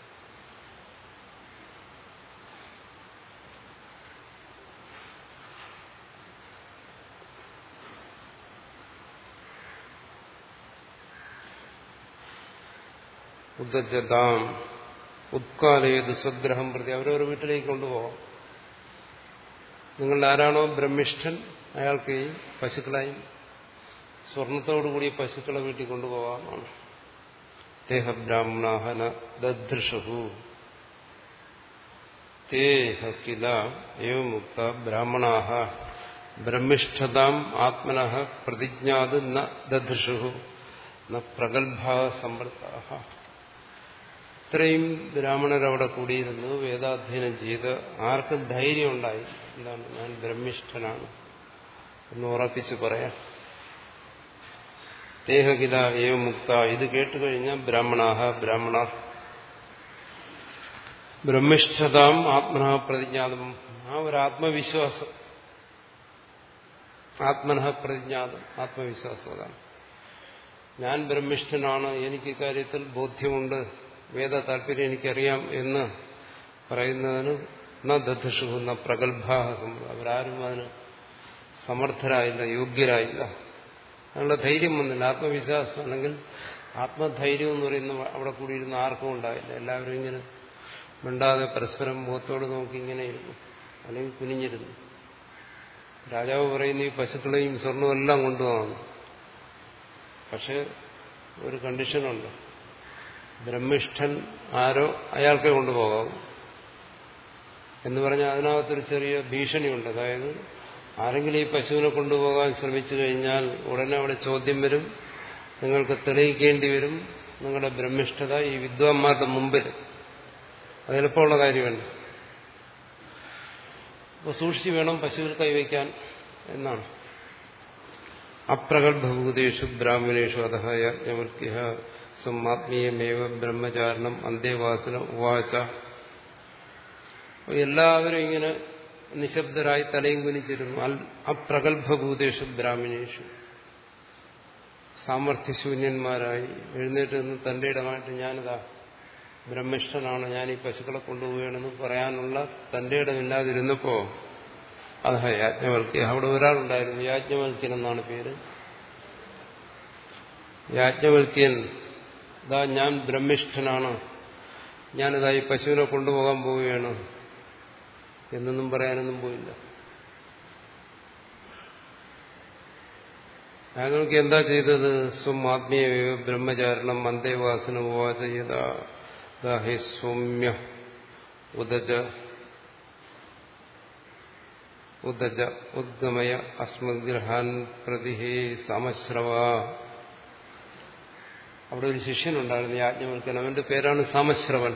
ഉദ്ദജതാം ഉത്കാലയത് സ്വഗ്രഹം പ്രതി അവരവരുടെ വീട്ടിലേക്ക് കൊണ്ടുപോകാം നിങ്ങളുടെ ആരാണോ ബ്രഹ്മിഷ്ഠൻ അയാൾക്ക് ഈ പശുക്കളായി സ്വർണത്തോടുകൂടി പശുക്കളെ വീട്ടിൽ കൊണ്ടുപോകാമാണ് ദേഹബ്രാഹ്മണാഹന ദദൃഷു തേഹ കില ഏവമുക്ത ബ്രാഹ്മണാഹ ബ്രഹ്മിഷ്ഠതാം ആത്മന പ്രതിജ്ഞാത് ന ദദൃഷു ന പ്രഗത്ഭാ സമ്പർത്താഹ ഇത്രയും ബ്രാഹ്മണരവിടെ കൂടിയിരുന്നു വേദാധ്യയനം ചെയ്ത് ആർക്കും ധൈര്യം ഉണ്ടായി എന്താണ് ഞാൻ ബ്രഹ്മിഷ്ഠനാണ് എന്ന് ഉറപ്പിച്ച് പറയാം ദേഹകില ഏവ മുക്ത ഇത് കേട്ടുകഴിഞ്ഞാൽ ബ്രാഹ്മണാഹ ബ്രാഹ്മണ ബ്രഹ്മിഷ്ഠതാം ആത്മന പ്രതിജ്ഞാതം ആ ഒരു ആത്മവിശ്വാസം ആത്മന പ്രതിജ്ഞാതം ആത്മവിശ്വാസം അതാണ് ഞാൻ ബ്രഹ്മിഷ്ഠനാണ് എനിക്ക് കാര്യത്തിൽ ബോധ്യമുണ്ട് വേദ താല്പര്യം എനിക്കറിയാം എന്ന് പറയുന്നതിന് ന ദധുഷു ന പ്രഗത്ഭാഹ അവരാരും അതിന് സമർത്ഥരായില്ല യോഗ്യരായില്ല അതിനുള്ള ധൈര്യം വന്നില്ല ആത്മവിശ്വാസം അല്ലെങ്കിൽ ആത്മധൈര്യം എന്ന് പറയുന്ന അവിടെ കൂടിയിരുന്ന ആർക്കും ഉണ്ടായില്ല എല്ലാവരും ഇങ്ങനെ മിണ്ടാതെ പരസ്പരം മുഖത്തോട് നോക്കി ഇങ്ങനെ ഇരുന്നു അല്ലെങ്കിൽ കുനിഞ്ഞിരുന്നു രാജാവ് പറയുന്ന ഈ പശുക്കളെയും സ്വർണവും എല്ലാം കൊണ്ടുപോകാം പക്ഷെ ഒരു കണ്ടീഷനുണ്ട് ബ്രഹ്മിഷ്ഠൻ ആരോ അയാൾക്കേ കൊണ്ടുപോകാം എന്ന് പറഞ്ഞാൽ അതിനകത്തൊരു ചെറിയ ഭീഷണിയുണ്ട് അതായത് ആരെങ്കിലും ഈ പശുവിനെ കൊണ്ടുപോകാൻ ശ്രമിച്ചു കഴിഞ്ഞാൽ ഉടനെ അവിടെ ചോദ്യം വരും നിങ്ങൾക്ക് തെളിയിക്കേണ്ടി വരും നിങ്ങളുടെ ബ്രഹ്മിഷ്ഠത ഈ വിദ്വാൻമാരുടെ മുമ്പിൽ അത് എളുപ്പമുള്ള കാര്യമല്ല അപ്പോൾ സൂക്ഷിച്ചു വേണം പശുവിൽ കൈവയ്ക്കാൻ എന്നാണ് അപ്രഗത്ഭഭൂതേഷു ബ്രാഹ്മണേഷു അധ യജ്ഞവൽക്യ സ്വമാത്മീയമേവ ബ്രഹ്മചാരണം അന്തേവാസന ഉവാച എല്ലാവരും ഇങ്ങനെ നിശബ്ദരായി തലയും കുനിച്ചിരുന്നു അപ്രഗത്ഭഭൂതേഷു ബ്രാഹ്മണേഷു സാമർഥ്യശൂന്യന്മാരായി എഴുന്നേറ്റ് നിന്ന് തന്റെ ഇടമായിട്ട് ഞാനിതാ ബ്രഹ്മിഷ്ഠനാണ് ഞാൻ ഈ പശുക്കളെ കൊണ്ടുപോവുകയാണെന്ന് പറയാനുള്ള തന്റെ ഇടമില്ലാതിരുന്നപ്പോ അത് യാജ്ഞവൽക്യ അവിടെ ഒരാളുണ്ടായിരുന്നു യാജ്ഞവൽക്യൻ എന്നാണ് പേര് യാജ്ഞവൽക്യൻ ഇതാ ഞാൻ ബ്രഹ്മിഷ്ഠനാണ് ഞാനിതാ ഈ പശുവിനെ കൊണ്ടുപോകാൻ പോവുകയാണ് എന്നൊന്നും പറയാനൊന്നും പോയില്ല ഞങ്ങൾക്ക് എന്താ ചെയ്തത് സ്വം ആത്മീയ ബ്രഹ്മചാരണം അന്തേവാസന ഉവാച ഹി സൗമ്യ ഉദജ ഉദ്ദജ ഉദ്ഗമയ അസ്മദ്ഗ്രഹാൻ പ്രതിഹേ സമശ്രവ അവിടെ ഒരു ശിഷ്യനുണ്ടായിരുന്നു യാജ്ഞവൽക്കൻ അവന്റെ പേരാണ് സാമശ്രവൻ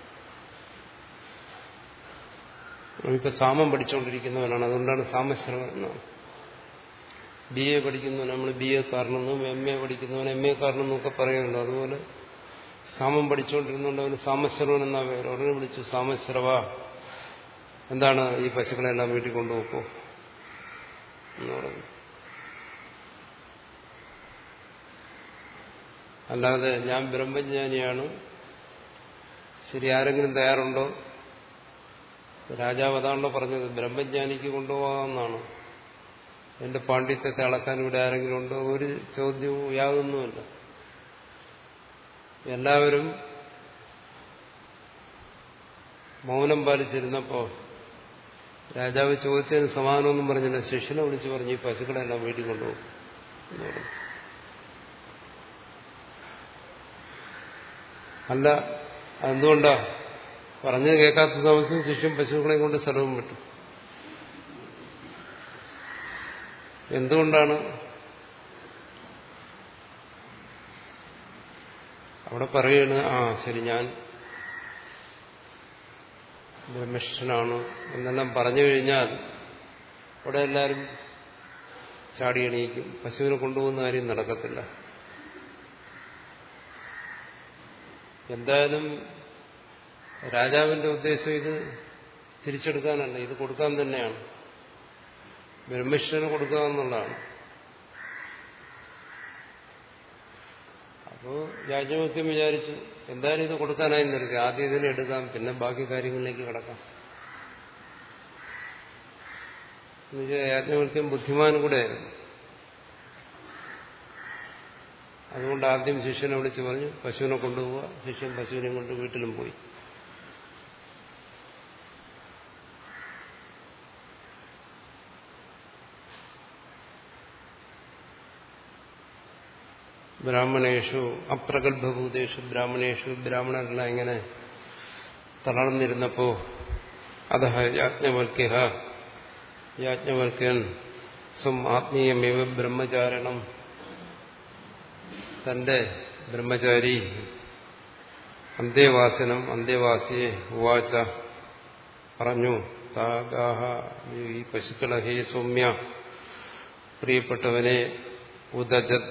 ഇപ്പൊ സാമം പഠിച്ചുകൊണ്ടിരിക്കുന്നവനാണ് അതുകൊണ്ടാണ് സാമശ്രവൻ എന്നാണ് ബി എ പഠിക്കുന്നവൻ നമ്മൾ ബി എ കാരണമെന്നും എം എ പഠിക്കുന്നവൻ എം എ കാരണമെന്നും ഒക്കെ പറയുന്നുണ്ട് അതുപോലെ സാമം പഠിച്ചുകൊണ്ടിരുന്നുകൊണ്ട് അവന് സാമശ്രവൻ എന്നാ പേര് ഉടനെ വിളിച്ചു സാമശ്രവ എന്താണ് ഈ പശുക്കളെല്ലാം വീട്ടിൽ കൊണ്ടുപോക്കോ എന്ന് പറഞ്ഞു അല്ലാതെ ഞാൻ ബ്രഹ്മജ്ഞാനിയാണ് ശരി ആരെങ്കിലും തയ്യാറുണ്ടോ രാജാവ് അതാണല്ലോ പറഞ്ഞത് ബ്രഹ്മജ്ഞാനിക്ക് കൊണ്ടുപോകാമെന്നാണ് എന്റെ പാണ്ഡിത്യത്തെ അളക്കാൻ ഇവിടെ ആരെങ്കിലും ഉണ്ടോ ഒരു ചോദ്യവും യാതൊന്നുമില്ല എല്ലാവരും മൗനം പാലിച്ചിരുന്നപ്പോ രാജാവ് ചോദിച്ചതിന് സമാധാനമൊന്നും പറഞ്ഞില്ല ശിഷ്യനെ വിളിച്ച് പറഞ്ഞു ഈ പശുക്കളെല്ലാം വീട്ടിൽ കൊണ്ടുപോകും എന്ന് പറഞ്ഞു. അല്ല അതെന്തുകൊണ്ടാ പറഞ്ഞത് കേൾക്കാത്ത താമസം ശിഷ്യൻ പശുക്കളെ കൊണ്ട് സ്ഥലവും വിട്ടു എന്തുകൊണ്ടാണ് അവിടെ പറയാണ് ആ ശരി ഞാൻ ബ്രഹ്മഷ്ഠനാണ് എന്നെല്ലാം പറഞ്ഞു കഴിഞ്ഞാൽ അവിടെ എല്ലാവരും ചാടി എണീക്കും പശുവിനെ കൊണ്ടുപോകുന്ന കാര്യം നടക്കത്തില്ല എന്തായാലും രാജാവിന്റെ ഉദ്ദേശം ഇത് തിരിച്ചെടുക്കാനല്ല ഇത് കൊടുക്കാൻ തന്നെയാണ് ബ്രഹ്മഷ്ഠന് കൊടുക്കുക എന്നുള്ളതാണ് അപ്പോ രാജമത്യം വിചാരിച്ചു എന്തായാലും ഇത് കൊടുക്കാനായി നിൽക്കുക ആദ്യം ഇതിനെ എടുക്കാം പിന്നെ ബാക്കി കാര്യങ്ങളിലേക്ക് കിടക്കാം യാജ്ഞവൽക്യം ബുദ്ധിമാൻ കൂടെയായിരുന്നു അതുകൊണ്ട് ആദ്യം ശിഷ്യനെ വിളിച്ച് പറഞ്ഞു പശുവിനെ കൊണ്ടുപോവുക ശിഷ്യൻ പശുവിനെ കൊണ്ട് വീട്ടിലും പോയി ബ്രാഹ്മണേഷു അപ്രഗത്ഭഭൂതേഷു ബ്രാഹ്മണേഷു ബ്രാഹ്മണരെല്ലാം ഇങ്ങനെ തളർന്നിരുന്നപ്പോ അത യാജ്ഞവൽക്യ യാജ്ഞവൽക്യൻ സ്വം ആത്മീയമേവ ബ്രഹ്മചാരണം തന്റെ ബ്രഹ്മചാരി അന്തേവാസനം അന്തേവാസിയെ ഉവാച പറഞ്ഞു താഗാഹ ഈ പശുക്കള ഹേ സൗമ്യ പ്രിയപ്പെട്ടവനെ ഉദജത്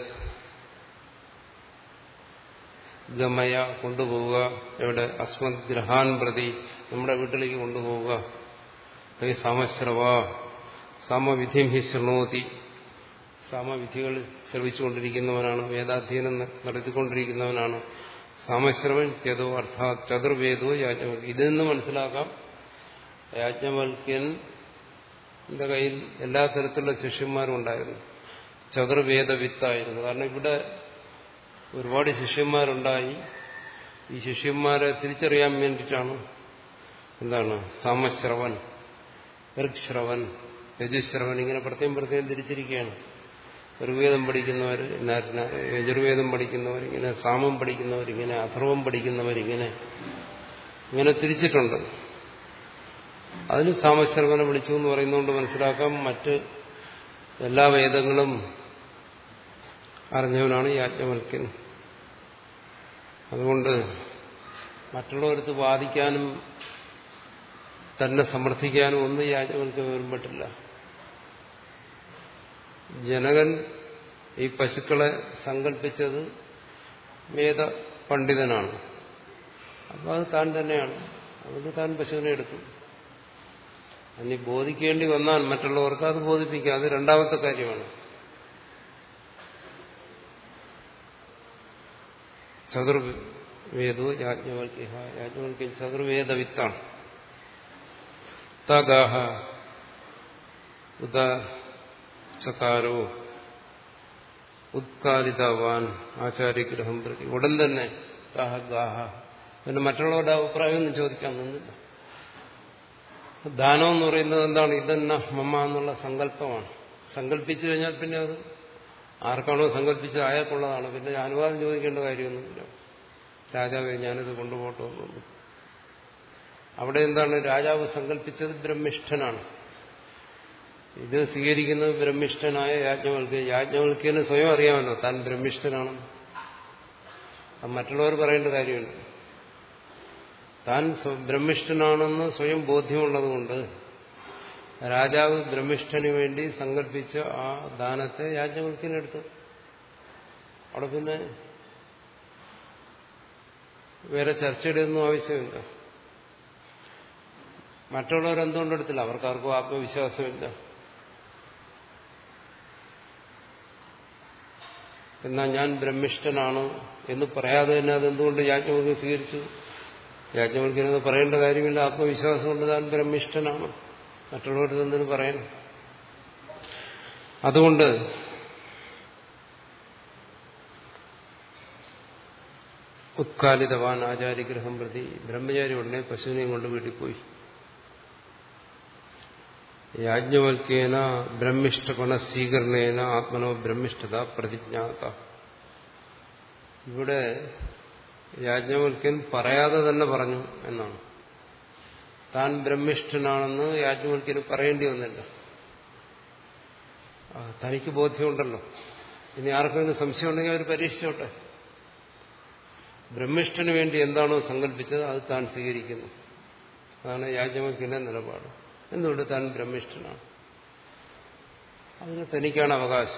ഗമയ കൊണ്ടുപോവുക എവിടെ അസ്മത് ഗ്രഹാൻ പ്രതി നമ്മുടെ വീട്ടിലേക്ക് കൊണ്ടുപോവുക ഹേ സാമശ്രവ സാമവിധിം ഹി ശൃണോതി സാമവിധികൾ ശ്രവിച്ചുകൊണ്ടിരിക്കുന്നവനാണ് വേദാധ്യയനം നടത്തിക്കൊണ്ടിരിക്കുന്നവനാണ് സാമശ്രവൻ ചേതോ അർത്ഥാത് ചതുർവേദോ യാജ്ഞവൽക്യൻ ഇതിൽ നിന്ന് മനസ്സിലാക്കാം യാജ്ഞവൽക്യന്റെ കയ്യിൽ എല്ലാ തരത്തിലുള്ള ശിഷ്യന്മാരും ഉണ്ടായിരുന്നു ചതുർവേദ വിത്തായിരുന്നു കാരണം ഇവിടെ ഒരുപാട് ശിഷ്യന്മാരുണ്ടായി ഈ ശിഷ്യന്മാരെ തിരിച്ചറിയാൻ വേണ്ടിയിട്ടാണ് എന്താണ് സാമശ്രവൻ ഋക്ശ്രവൻ യജുശ്രവൻ ഇങ്ങനെ പ്രത്യേകം പ്രത്യേകം തിരിച്ചിരിക്കുകയാണ് ഋഗ്വേദം പഠിക്കുന്നവർ യജുർവേദം പഠിക്കുന്നവർ ഇങ്ങനെ സാമം പഠിക്കുന്നവർ ഇങ്ങനെ അഥർവം പഠിക്കുന്നവർ ഇങ്ങനെ ഇങ്ങനെ തിരിച്ചിട്ടുണ്ട് അതിന് സാമശ്രവനെ വിളിച്ചു എന്ന് പറയുന്നതുകൊണ്ട് മനസ്സിലാക്കാം മറ്റ് എല്ലാ വേദങ്ങളും അറിഞ്ഞവനാണ് യാജ്ഞവൽക്കൻ അതുകൊണ്ട് മറ്റുള്ളവരടുത്ത് വാദിക്കാനും തന്നെ സമർത്ഥിക്കാനും ഒന്നും യാജ്ഞവൽക്കൻ വരുമ്പറ്റില്ല ജനകൻ ഈ പശുക്കളെ സങ്കല്പിച്ചത് വേദ പണ്ഡിതനാണ് അപ്പോൾ അത് താൻ തന്നെയാണ് അതുകൊണ്ട് താൻ പശുവിനെ എടുത്തു അതിന് ബോധിക്കേണ്ടി വന്നാൽ മറ്റുള്ളവർക്ക് അത് ബോധിപ്പിക്കാം അത് രണ്ടാമത്തെ കാര്യമാണ് ചതുർവേദോ യാജ്ഞവൽക്യ യാജ്ഞവൽക്യ ചതുർവേദവിത്താണ് തഗാഹ ഉദ ചകാരോ ഉത്കാലിതവാൻ ആചാര്യഗ്രഹം പ്രതി ഉടൻ തന്നെ ഗാഹ ഗാഹ പിന്നെ മറ്റുള്ളവരുടെ അഭിപ്രായമൊന്നും ചോദിക്കാൻ നിന്നില്ല ദാനം എന്ന് പറയുന്നത് എന്താണ് ഇതെന്ന മമ്മ എന്നുള്ള സങ്കല്പമാണ് സങ്കല്പിച്ചു കഴിഞ്ഞാൽ പിന്നെ അത് ആർക്കാണോ സങ്കല്പിച്ചത് അയാൾക്കുള്ളതാണ് പിന്നെ അനുവാദം ചോദിക്കേണ്ട കാര്യമൊന്നുമില്ല രാജാവെ ഞാനിത് കൊണ്ടുപോട്ടോ എന്നൊന്നും അവിടെ എന്താണ് രാജാവ് സങ്കല്പിച്ചത് ബ്രഹ്മിഷ്ഠനാണ് ഇത് സ്വീകരിക്കുന്നത് ബ്രഹ്മിഷ്ഠനായ യാജ്ഞവൽക്ക് യാജ്ഞവൽക്കിന് സ്വയം അറിയാമല്ലോ താൻ ബ്രഹ്മിഷ്ഠനാണെന്ന് അത് മറ്റുള്ളവർ പറയേണ്ട കാര്യമുണ്ട് താൻ ബ്രഹ്മിഷ്ഠനാണെന്ന് സ്വയം ബോധ്യമുള്ളതുകൊണ്ട് രാജാവ് ബ്രഹ്മിഷ്ഠന് വേണ്ടി സങ്കല്പിച്ച ആ ദാനത്തെ യാജ്ഞവൽക്കിനെടുത്തു അവിടെ പിന്നെ വേറെ ചർച്ചയുടെ ഒന്നും ആവശ്യമില്ല മറ്റുള്ളവർ എന്തുകൊണ്ടെടുത്തില്ല അവർക്കാർക്കും ആത്മവിശ്വാസമില്ല എന്നാൽ ഞാൻ ബ്രഹ്മിഷ്ഠനാണ് എന്ന് പറയാതെ തന്നെ അതെന്തുകൊണ്ട് യാജ്ഞവൽക്ക് സ്വീകരിച്ചു യാജ്ഞവൽക്കിനത് പറയേണ്ട കാര്യമില്ല ആത്മവിശ്വാസം കൊണ്ട് താൻ ബ്രഹ്മിഷ്ഠനാണ് മറ്റുള്ളവർക്ക് എന്തിനു പറയണം അതുകൊണ്ട് ഉത്കാലിതവാൻ ആചാര്യഗ്രഹം പ്രതി ബ്രഹ്മചാരി ഉടനെ പശുവിനെയും കൊണ്ട് വീട്ടിൽ പോയി യാജ്ഞവൽക്കേന ബ്രഹ്മിഷ്ടപണ സ്വീകരണേന ആത്മനോ ബ്രഹ്മിഷ്ഠത പ്രതിജ്ഞാത ഇവിടെ യാജ്ഞവൽക്കൻ പറയാതെ തന്നെ പറഞ്ഞു എന്നാണ് താൻ ബ്രഹ്മിഷ്ഠനാണെന്ന് യാജ്ഞവൽക്കന് പറയേണ്ടി വന്നില്ല തനിക്ക് ബോധ്യമുണ്ടല്ലോ ഇനി ആർക്കെങ്കിലും സംശയം ഉണ്ടെങ്കിൽ അവർ പരീക്ഷിച്ചോട്ടെ ബ്രഹ്മിഷ്ഠന് വേണ്ടി എന്താണോ സങ്കല്പിച്ചത് അത് താൻ സ്വീകരിക്കുന്നു അതാണ് യാജ്ഞവൽക്കിന്റെ നിലപാട് എന്തുകൊണ്ട് താൻ ബ്രഹ്മിഷ്ഠനാണ് അതിന് തനിക്കാണ് അവകാശം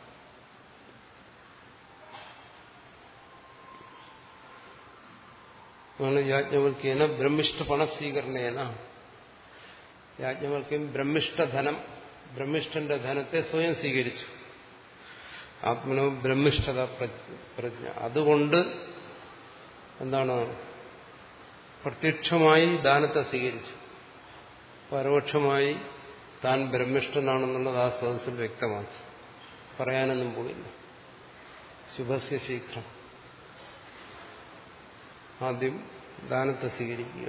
ആണ് യാജ്ഞവൽക്കേന ബ്രഹ്മിഷ്ഠ പണസ്വീകരണേന യാജ്ഞവൽക്യം ബ്രഹ്മിഷ്ഠധനം ബ്രഹ്മിഷ്ഠന്റെ ധനത്തെ സ്വയം സ്വീകരിച്ചു ആത്മനോ ബ്രഹ്മിഷ്ഠത പ്രജ്ഞ അതുകൊണ്ട് എന്താണ് പ്രത്യക്ഷമായി ദാനത്തെ സ്വീകരിച്ചു പരോക്ഷമായി താൻ ബ്രഹ്മിഷ്ഠനാണെന്നുള്ളത് ആ സദസ്സിൽ വ്യക്തമാക്കി പറയാനൊന്നും പോയില്ല ശുഭസ്യ ശീഘ്രം ആദ്യം ദാനത്തെ സ്വീകരിക്കുക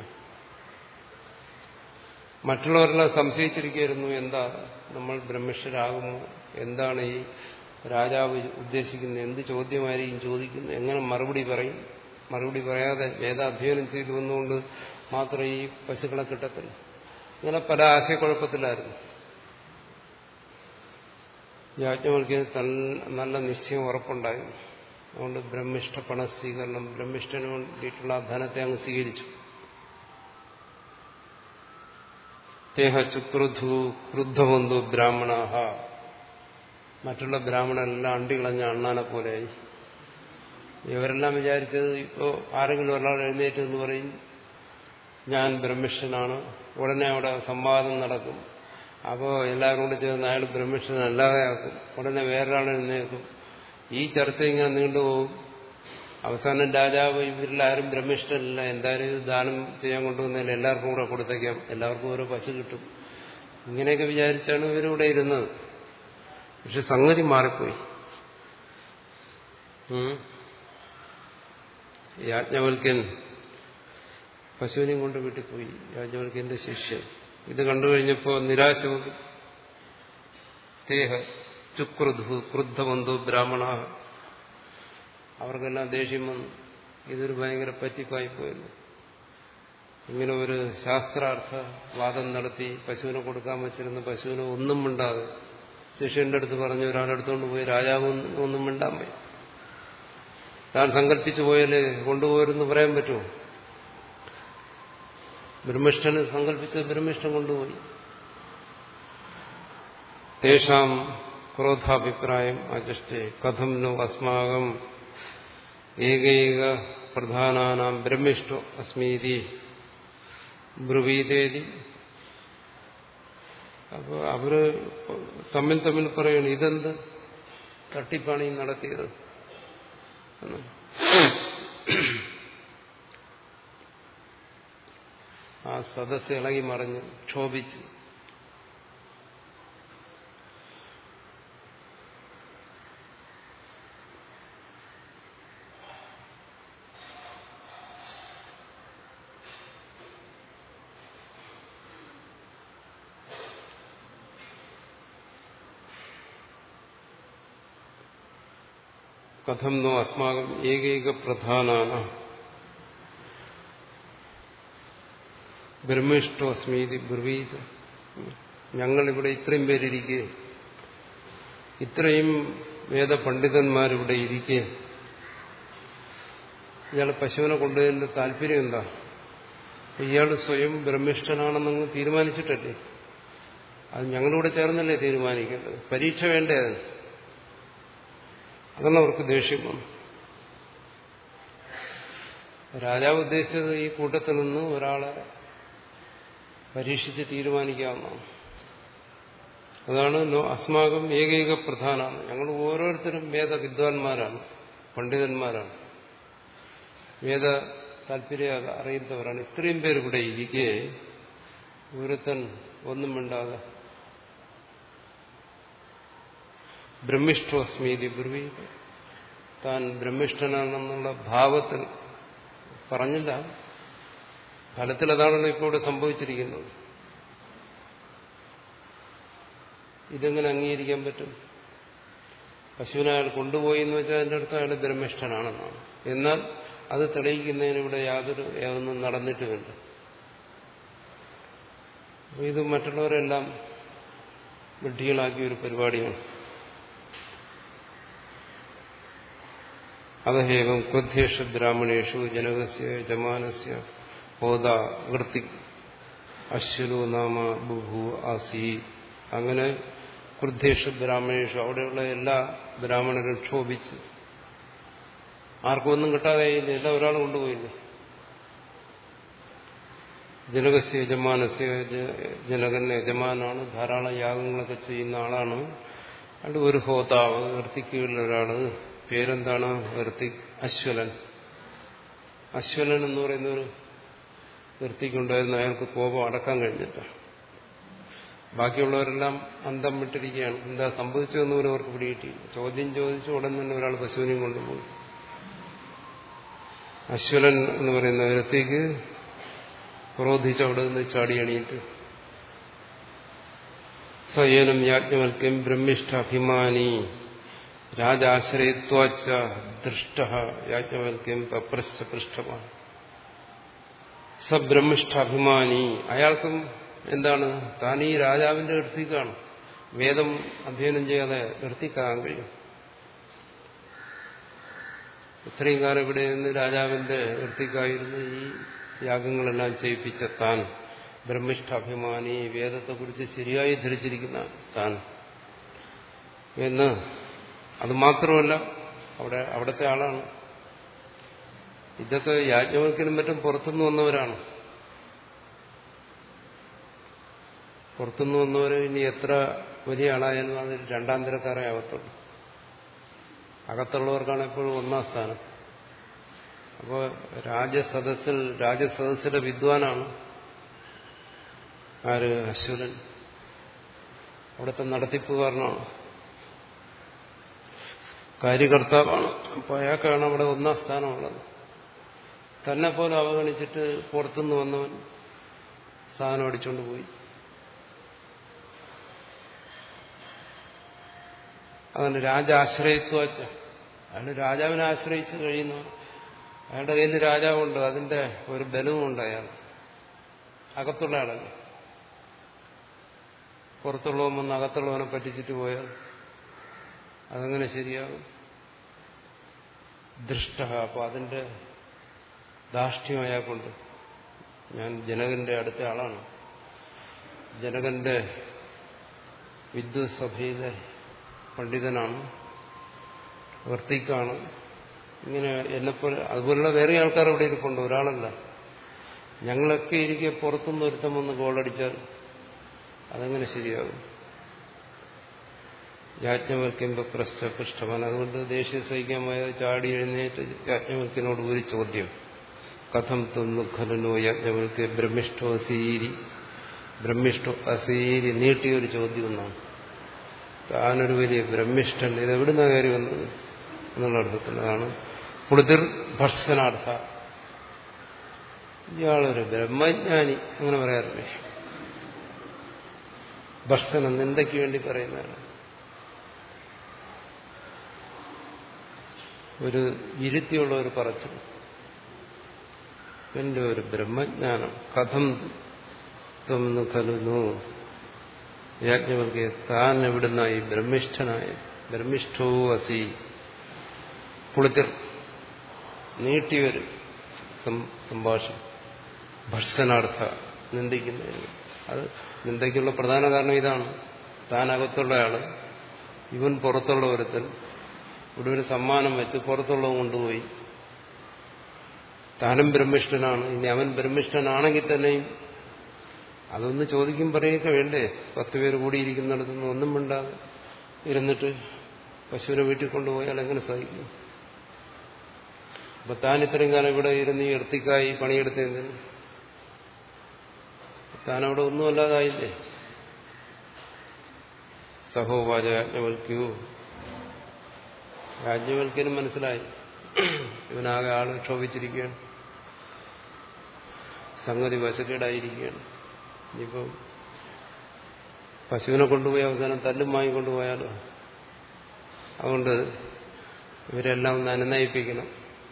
മറ്റുള്ളവരെല്ലാം സംശയിച്ചിരിക്കുന്നു എന്താ നമ്മൾ ബ്രഹ്മിഷ്ഠരാകുമോ എന്താണ് ഈ രാജാവ് ഉദ്ദേശിക്കുന്നത് എന്ത് ചോദ്യമായിരിക്കും ചോദിക്കുന്നത് എങ്ങനെ മറുപടി പറയും മറുപടി പറയാതെ വേദാധ്യയനം ചെയ്തു വന്നുകൊണ്ട് മാത്രം ഈ പശുക്കളെ കിട്ടത്തില്ല ഇങ്ങനെ പല ആശയക്കുഴപ്പത്തിലായിരുന്നു യാജ്ഞവൽക്ക് നല്ല നിശ്ചയം ഉറപ്പുണ്ടായിരുന്നു അതുകൊണ്ട് ബ്രഹ്മിഷ്ഠ പണസ്വീകരണം ബ്രഹ്മിഷ്ഠന് വേണ്ടിയിട്ടുള്ള ധനത്തെ അങ്ങ് സ്വീകരിച്ചു തേഹ ചുക്രുധു ക്രുദ്ധബന്ധു ബ്രാഹ്മണാഹ മറ്റുള്ള ബ്രാഹ്മണരെല്ലാം അണ്ടികളഞ്ഞ അണ്ണാനെ പോലെയായി ഇവരെല്ലാം വിചാരിച്ചത് ഇപ്പോൾ ആരെങ്കിലും ഒരാൾ എഴുന്നേറ്റ് എന്ന് പറയും ഞാൻ ബ്രഹ്മിഷ്ഠനാണ് ഉടനെ അവിടെ സംവാദം നടക്കും അപ്പോൾ എല്ലാവരും കൂടെ ചേർന്ന് അയാൾ ബ്രഹ്മിഷ്ഠൻ അല്ലാതെ ആക്കും ഉടനെ വേറൊരാൾ എഴുന്നേൽക്കും ഈ ചർച്ച ഇങ്ങനെ നീണ്ടുപോകും അവസാനം രാജാവ് ഇവരിലാരും ബ്രഹ്മിഷ്ഠനല്ല എന്തായാലും ഇത് ദാനം ചെയ്യാൻ കൊണ്ടുവന്നതിൽ എല്ലാവർക്കും കൂടെ കൊടുത്തേക്കാം എല്ലാവർക്കും ഓരോ പശു കിട്ടും ഇങ്ങനെയൊക്കെ വിചാരിച്ചാണ് ഇവരിവിടെ ഇരുന്നത് പക്ഷെ സംഗതി മാറിപ്പോയി യാജ്ഞവൽക്കൻ പശുവിനെയും കൊണ്ട് വീട്ടിൽ പോയി യാജ്ഞവൽക്കന്റെ ശിഷ്യൻ ഇത് കണ്ടുകഴിഞ്ഞപ്പോൾ നിരാശ തേഹ ചുക്രുധു ക്രുദ്ധബന്ധു ബ്രാഹ്മണ അവർക്കെല്ലാം ദേഷ്യം വന്നു ഇതൊരു ഭയങ്കര പറ്റിപ്പായി പോയല്ലോ ഇങ്ങനെ ഒരു ശാസ്ത്രാർത്ഥ വാദം നടത്തി പശുവിനെ കൊടുക്കാൻ വെച്ചിരുന്ന പശുവിനെ ഒന്നും മിണ്ടാതെ ശിഷ്യന്റെ അടുത്ത് പറഞ്ഞു ഒരാളെടുത്തോണ്ട് പോയി രാജാവ് ഒന്നും മിണ്ടാൻ പോയി താൻ സങ്കല്പിച്ചു പോയാലേ കൊണ്ടുപോരെന്ന് പറയാൻ പറ്റുമോ ബ്രഹ്മിഷ്ഠന് സങ്കല്പിച്ച് ബ്രഹ്മിഷ്ഠൻ കൊണ്ടുപോയി തേഷാം ക്രോധാഭിപ്രായം അജഷ്ടേ കഥം നോ അസ്മാകം ഏകൈക പ്രധാനാനാം ബ്രഹ്മിഷ്ടോ അസ്മീതി ബ്രുവീതേതി അപ്പോൾ അവര് തമ്മിൽ തമ്മിൽ പറയണം ഇതെന്ത് തട്ടിപ്പാണ് ഈ നടത്തിയത് ആ സദസ് ഇളകി മറിഞ്ഞു ക്ഷോഭിച്ച് കഥം നോ അസ്മാകം ഏകൈക പ്രധാനാന ബ്രഹ്മിഷ്ടോസ്മീതി ബ്രവീത് ഞങ്ങളിവിടെ ഇത്രയും പേരിരിക്കെ ഇത്രയും വേദപണ്ഡിതന്മാരിവിടെ ഇരിക്കെ ഇയാൾ പശുവിനെ കൊണ്ടുവരുന്ന താല്പര്യം എന്താ ഇയാൾ സ്വയം ബ്രഹ്മിഷ്ഠനാണെന്നങ്ങ് തീരുമാനിച്ചിട്ടല്ലേ അത് ഞങ്ങളിവിടെ ചേർന്നല്ലേ തീരുമാനിക്കേണ്ടത് പരീക്ഷ വേണ്ടേ അതിന് അതാണ് അവർക്ക് ദേഷ്യം വന്നു രാജാവ് ഉദ്ദേശിച്ചത് ഈ കൂട്ടത്തിൽ നിന്ന് ഒരാളെ പരീക്ഷിച്ച് തീരുമാനിക്കാവുന്നതാണ് അതാണ് അസ്മാകം ഏകൈക പ്രധാനമാണ് ഞങ്ങൾ ഓരോരുത്തരും വേദ വിദ്വാൻമാരാണ് പണ്ഡിതന്മാരാണ് വേദ താല്പര്യ അറിയുന്നവരാണ് ഇത്രയും പേര് ഇവിടെ ഇരിക്കെ ഒരുത്തൻ ഒന്നും മിണ്ടാതെ ബ്രഹ്മിഷ്ഠോസ്മീതി ബ്രവി താൻ ബ്രഹ്മിഷ്ഠനാണെന്നുള്ള ഭാവത്തിൽ പറഞ്ഞില്ല ഫലത്തിൽ അതാണല്ലോ ഇപ്പോൾ ഇവിടെ സംഭവിച്ചിരിക്കുന്നത് ഇതെങ്ങനെ അംഗീകരിക്കാൻ പറ്റും പശുവിനെ അയാൾ കൊണ്ടുപോയി എന്ന് വെച്ചാൽ അതിൻ്റെ അടുത്ത് അയാൾ ബ്രഹ്മിഷ്ഠനാണെന്നാണ് എന്നാൽ അത് തെളിയിക്കുന്നതിന് ഇവിടെ യാതൊരു ഒന്നും നടന്നിട്ടുമില്ല ഇത് മറ്റുള്ളവരെല്ലാം വിഡ്ഢികളാക്കിയ ഒരു പരിപാടിയാണ് അതഹേവം ക്വധ്യേഷു ബ്രാഹ്മണേഷു ജനകസ്യ യജമാനസ്യ ഹോദ വൃത്തി അശ്വലോ നാമ ബുഭു ആസി അങ്ങനെ ക്രുദ്ധേഷു ബ്രാഹ്മണേഷു അവിടെയുള്ള എല്ലാ ബ്രാഹ്മണരും ക്ഷോഭിച്ച് ആർക്കും ഒന്നും കിട്ടാതെ എല്ലാം ഒരാൾ കൊണ്ടുപോയില്ലേ ജനകസ്യ യജമാനസ്യ ജനകന്റെ യജമാനാണ് ധാരാളം യാഗങ്ങളൊക്കെ ചെയ്യുന്ന ആളാണ് അവിടെ ഒരു ഹോതാവ് വൃത്തിക്കുള്ള ഒരാള് പേരെന്താണ് വൃത്തിക് അശ്വലൻ അശ്വലൻ എന്ന് പറയുന്ന ഒരു വൃത്തിക്കുണ്ടായിരുന്ന അയാൾക്ക് കോപം അടക്കാൻ കഴിഞ്ഞിട്ട് ബാക്കിയുള്ളവരെല്ലാം അന്തം വിട്ടിരിക്കുകയാണ് എന്താ സംഭവിച്ചതെന്ന് പോലും അവർക്ക് പിടികിട്ടി ചോദ്യം ചോദിച്ചു ഉടൻ തന്നെ ഒരാൾ പശുവിനെയും കൊണ്ടുപോയി അശ്വലൻ എന്ന് പറയുന്ന വൃത്തിക്ക് ക്രോധിച്ച് അവിടെ നിന്ന് ചാടി എണീറ്റ് സ്വയനം യാജ്ഞവൽക്യം ബ്രഹ്മിഷ്ഠ അഭിമാനി രാജാശ്രയത്വാച്ച ദൃഷ്ട യാജ്ഞവൽക്യം പപ്രശ്ച പൃഷ്ഠമാണ് സബ്രഹ്മിഷ്ഠാഭിമാനി അയാൾക്കും എന്താണ് താൻ ഈ രാജാവിന്റെ വൃത്തിക്കാണ് വേദം അധ്യയനം ചെയ്യാതെ വൃത്തിക്കാകാൻ കഴിയും ഇത്രയും കാലം ഇവിടെ നിന്ന് രാജാവിന്റെ വൃത്തിക്കായിരുന്നു ഈ യാഗങ്ങളെല്ലാം ചെയ്യിപ്പിച്ച താൻ ബ്രഹ്മിഷ്ഠാഭിമാനി വേദത്തെക്കുറിച്ച് ശരിയായി ധരിച്ചിരിക്കുന്ന താൻ എന്ന് അത് മാത്രമല്ല അവിടെ അവിടുത്തെ ആളാണ് ഇതൊക്കെ യാജ്ഞവൽക്കനും മറ്റും പുറത്തുനിന്ന് വന്നവരാണ് പുറത്തുനിന്ന് വന്നവര് ഇനി എത്ര വലിയ ആളായാലും അത് രണ്ടാം തരക്കാരെ ആവത്തുള്ളൂ അകത്തുള്ളവർക്കാണ് എപ്പോഴും ഒന്നാം സ്ഥാനം അപ്പോൾ രാജസദസ്സിൽ രാജസദസ്സിലെ വിദ്വാനാണ് ആര് അശ്വരൻ അവിടുത്തെ നടത്തിപ്പുകാരനാണ് കാര്യകർത്താവാണ് അപ്പോൾ അയാൾക്കാണ് അവിടെ ഒന്നാം സ്ഥാനമുള്ളത് തന്നെ പോലെ അവഗണിച്ചിട്ട് പുറത്തുനിന്ന് വന്നവൻ സാധനം അടിച്ചുകൊണ്ട് പോയി അതാണ് രാജാശ്രയത്വച്ച അയാൾ രാജാവിനെ ആശ്രയിച്ച് കഴിയുന്നു അയാളുടെ കയ്യിൽ രാജാവുണ്ട് അതിന്റെ ഒരു ബലവുമുണ്ട് അയാൾ അകത്തുള്ള ആളല്ല പുറത്തുള്ളവൻ വന്ന് അകത്തുള്ളവനെ പറ്റിച്ചിട്ട് പോയാൽ അതെങ്ങനെ ശരിയാകും ദൃഷ്ട അപ്പോൾ അതിന്റെ ധാർഷ്ട്യം അയാൾക്കുണ്ട് ഞാൻ ജനകന്റെ അടുത്ത ആളാണ് ജനകന്റെ വിദ്വത് സഭയിലെ പണ്ഡിതനാണ് വർത്തിക്കാണ് ഇങ്ങനെ എന്നെപ്പോലെ അതുപോലുള്ള വേറെ ആൾക്കാർ അവിടെ ഇരിപ്പുണ്ട് ഒരാളല്ല ഞങ്ങളൊക്കെ ഇരിക്കെ പുറത്തുനിന്ന് ഒരുത്തം വന്ന് ഗോളടിച്ചാൽ അതെങ്ങനെ ശരിയാകും യാജ്ഞവൽക്കുമ്പോ പ്രശ്ന പൃഷ്ഠമാണ് അതുകൊണ്ട് ദേഷ്യം സഹിക്കാൻ പോയത് ചാടി എഴുന്നേറ്റ് യാജ്ഞവൽക്കിനോട് ഒരു ചോദ്യം കഥം തൊന്നു ഖലനോ യാജ്ഞവൽക്ക് ബ്രഹ്മിഷ്ഠോ അസീരി ബ്രഹ്മിഷ്ഠോ അസീരി നീട്ടിയൊരു ചോദ്യം എന്നാണ് താനൊരു വലിയ ബ്രഹ്മിഷ്ഠൻ ഇത് എവിടുന്ന കാര്യം വന്നത് എന്നുള്ള അർത്ഥത്തിൽ അതാണ് പുളിതിർ ഭർസനാർത്ഥ ഇയാളൊരു ബ്രഹ്മജ്ഞാനി അങ്ങനെ പറയാറില്ലേ ഭർസനം നിന്ദയ്ക്ക് വേണ്ടി പറയുന്നതാണ് ഒരു ഇരുത്തിയുള്ള ഒരു പറച്ചിൽ എന്റെ ഒരു ബ്രഹ്മജ്ഞാനം കഥം ത്വം ഖലുന്നു യാജ്ഞവൽക്ക് താൻ എവിടുന്നായി ബ്രഹ്മിഷ്ഠനായ ബ്രഹ്മിഷ്ഠോ അസി പുളിത്തിർ നീട്ടിയൊരു സംഭാഷണം ഭർസനാർത്ഥ നിന്ദിക്കുന്നതിന് അത് നിന്ദയ്ക്കുള്ള പ്രധാന കാരണം ഇതാണ് താനകത്തുള്ള ആള് ഇവൻ പുറത്തുള്ള ഒരുത്തൻ ഇവിടെ ഒരു സമ്മാനം വെച്ച് പുറത്തുള്ളത് കൊണ്ടുപോയി താനും ബ്രഹ്മിഷ്ഠനാണ് ഇനി അവൻ ബ്രഹ്മിഷ്ഠനാണെങ്കിൽ തന്നെയും അതൊന്ന് ചോദിക്കും പറയുക വേണ്ടേ പത്ത് പേര് കൂടിയിരിക്കുന്നിടത്തുനിന്ന് ഒന്നും മിണ്ടാതെ ഇരുന്നിട്ട് പശുവിനെ വീട്ടിൽ കൊണ്ടുപോയാൽ എങ്ങനെ സഹിക്കും അപ്പൊ താൻ ഇത്രയും കാലം ഇവിടെ ഇരുന്ന് ഈ ഇർത്തിക്കായി പണിയെടുത്തതിന് താൻ അവിടെ ഒന്നുമല്ലാതായില്ലേ സഹോവാച യാജ്ഞവൽക്കൂ യാജ്ഞവൽക്കനും മനസ്സിലായി ഇവനാകെ ആള് ക്ഷോഭിച്ചിരിക്കുകയാണ് സംഗതി വശക്കേടായിരിക്കുകയാണ് ഇനിയിപ്പം പശുവിനെ കൊണ്ടുപോയി അവസാനം തല്ലും വാങ്ങി കൊണ്ടുപോയാലോ അതുകൊണ്ട് ഇവരെല്ലാം ഒന്ന് അനുനയിപ്പിക്കണം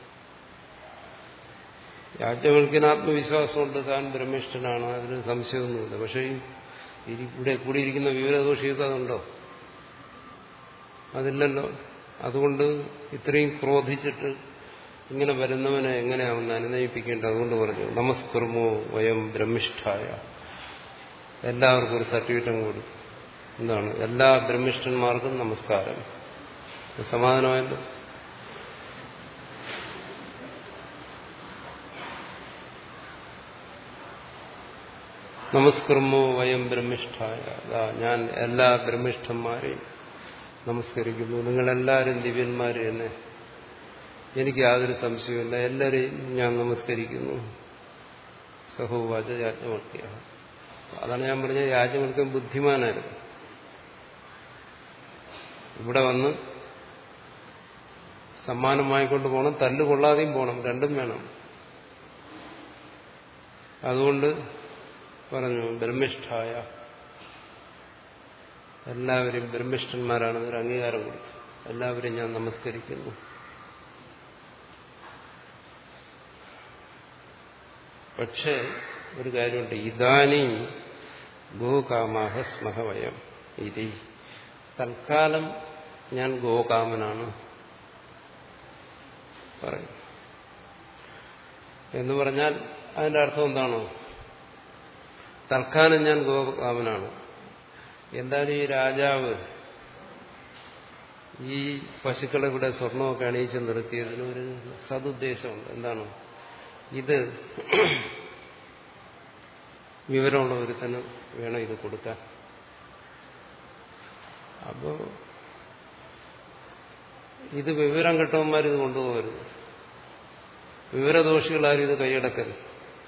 യാജ്ഞവൽക്കിന് ആത്മവിശ്വാസമുണ്ട് താൻ ബ്രഹ്മിഷ്ഠനാണ് അതിന് സംശയമൊന്നുമില്ല പക്ഷേ ഇവിടെ കൂടിയിരിക്കുന്ന വിവരദോഷിയൊക്കെ അതുണ്ടോ അതില്ലല്ലോ അതുകൊണ്ട് ഇത്രയും ക്രോധിച്ചിട്ട് ഇങ്ങനെ വരുന്നവനെ എങ്ങനെയാവുന്ന അനുനയിപ്പിക്കേണ്ടത് അതുകൊണ്ട് പറഞ്ഞു നമസ്കർമോ വയം ബ്രഹ്മിഷ്ഠായ എല്ലാവർക്കും ഒരു സർട്ടിഫിക്കറ്റും കൊടുത്തു എന്താണ് എല്ലാ ബ്രഹ്മിഷ്ഠന്മാർക്കും നമസ്കാരം സമാധാനമായല്ലോ നമസ്കർമ്മോ വയം ബ്രഹ്മിഷ്ഠായ അതാ ഞാൻ എല്ലാ ബ്രഹ്മിഷ്ഠന്മാരെയും നമസ്കരിക്കുന്നു നിങ്ങളെല്ലാവരും ദിവ്യന്മാർ തന്നെ എനിക്ക് യാതൊരു സംശയമില്ല എല്ലാവരെയും ഞാൻ നമസ്കരിക്കുന്നു സഹോവാച യാജ്ഞവൽക്യ അതാണ് ഞാൻ പറഞ്ഞ യാജ്ഞവൽക്കം ബുദ്ധിമാനായിരുന്നു ഇവിടെ വന്ന് സമ്മാനമായിക്കൊണ്ട് പോകണം തല്ലുകൊള്ളാതെയും പോകണം രണ്ടും വേണം അതുകൊണ്ട് പറഞ്ഞു ബ്രഹ്മിഷ്ഠായ എല്ലാവരും ബ്രഹ്മിഷ്ഠന്മാരാണെന്നൊരു അംഗീകാരം കൊടുത്തു എല്ലാവരെയും ഞാൻ നമസ്കരിക്കുന്നു പക്ഷേ ഒരു കാര്യമുണ്ട് ഇതാനി ഗോകാമാഹ സ്മഹവയം ഇതി തൽക്കാലം ഞാൻ ഗോകാമനാണ് പറയും എന്ന് പറഞ്ഞാൽ അതിന്റെ അർത്ഥം എന്താണോ തൽക്കാലം ഞാൻ ഗോകാമനാണ് എന്തായാലും ഈ രാജാവ് ഈ പശുക്കളെ ഇവിടെ സ്വർണമൊക്കെ അണിയിച്ച് നിർത്തിയതിന് ഒരു സതുദ്ദേശമുണ്ട് എന്താണ് ഇത് വിവരമുള്ള ഒരുത്തന് വേണം ഇത് കൊടുക്കാൻ അപ്പോ ഇത് വിവരം കിട്ടവന്മാരിത് കൊണ്ടുപോകരുത് വിവരദോഷികളാരും ഇത് കൈയടക്കരുത്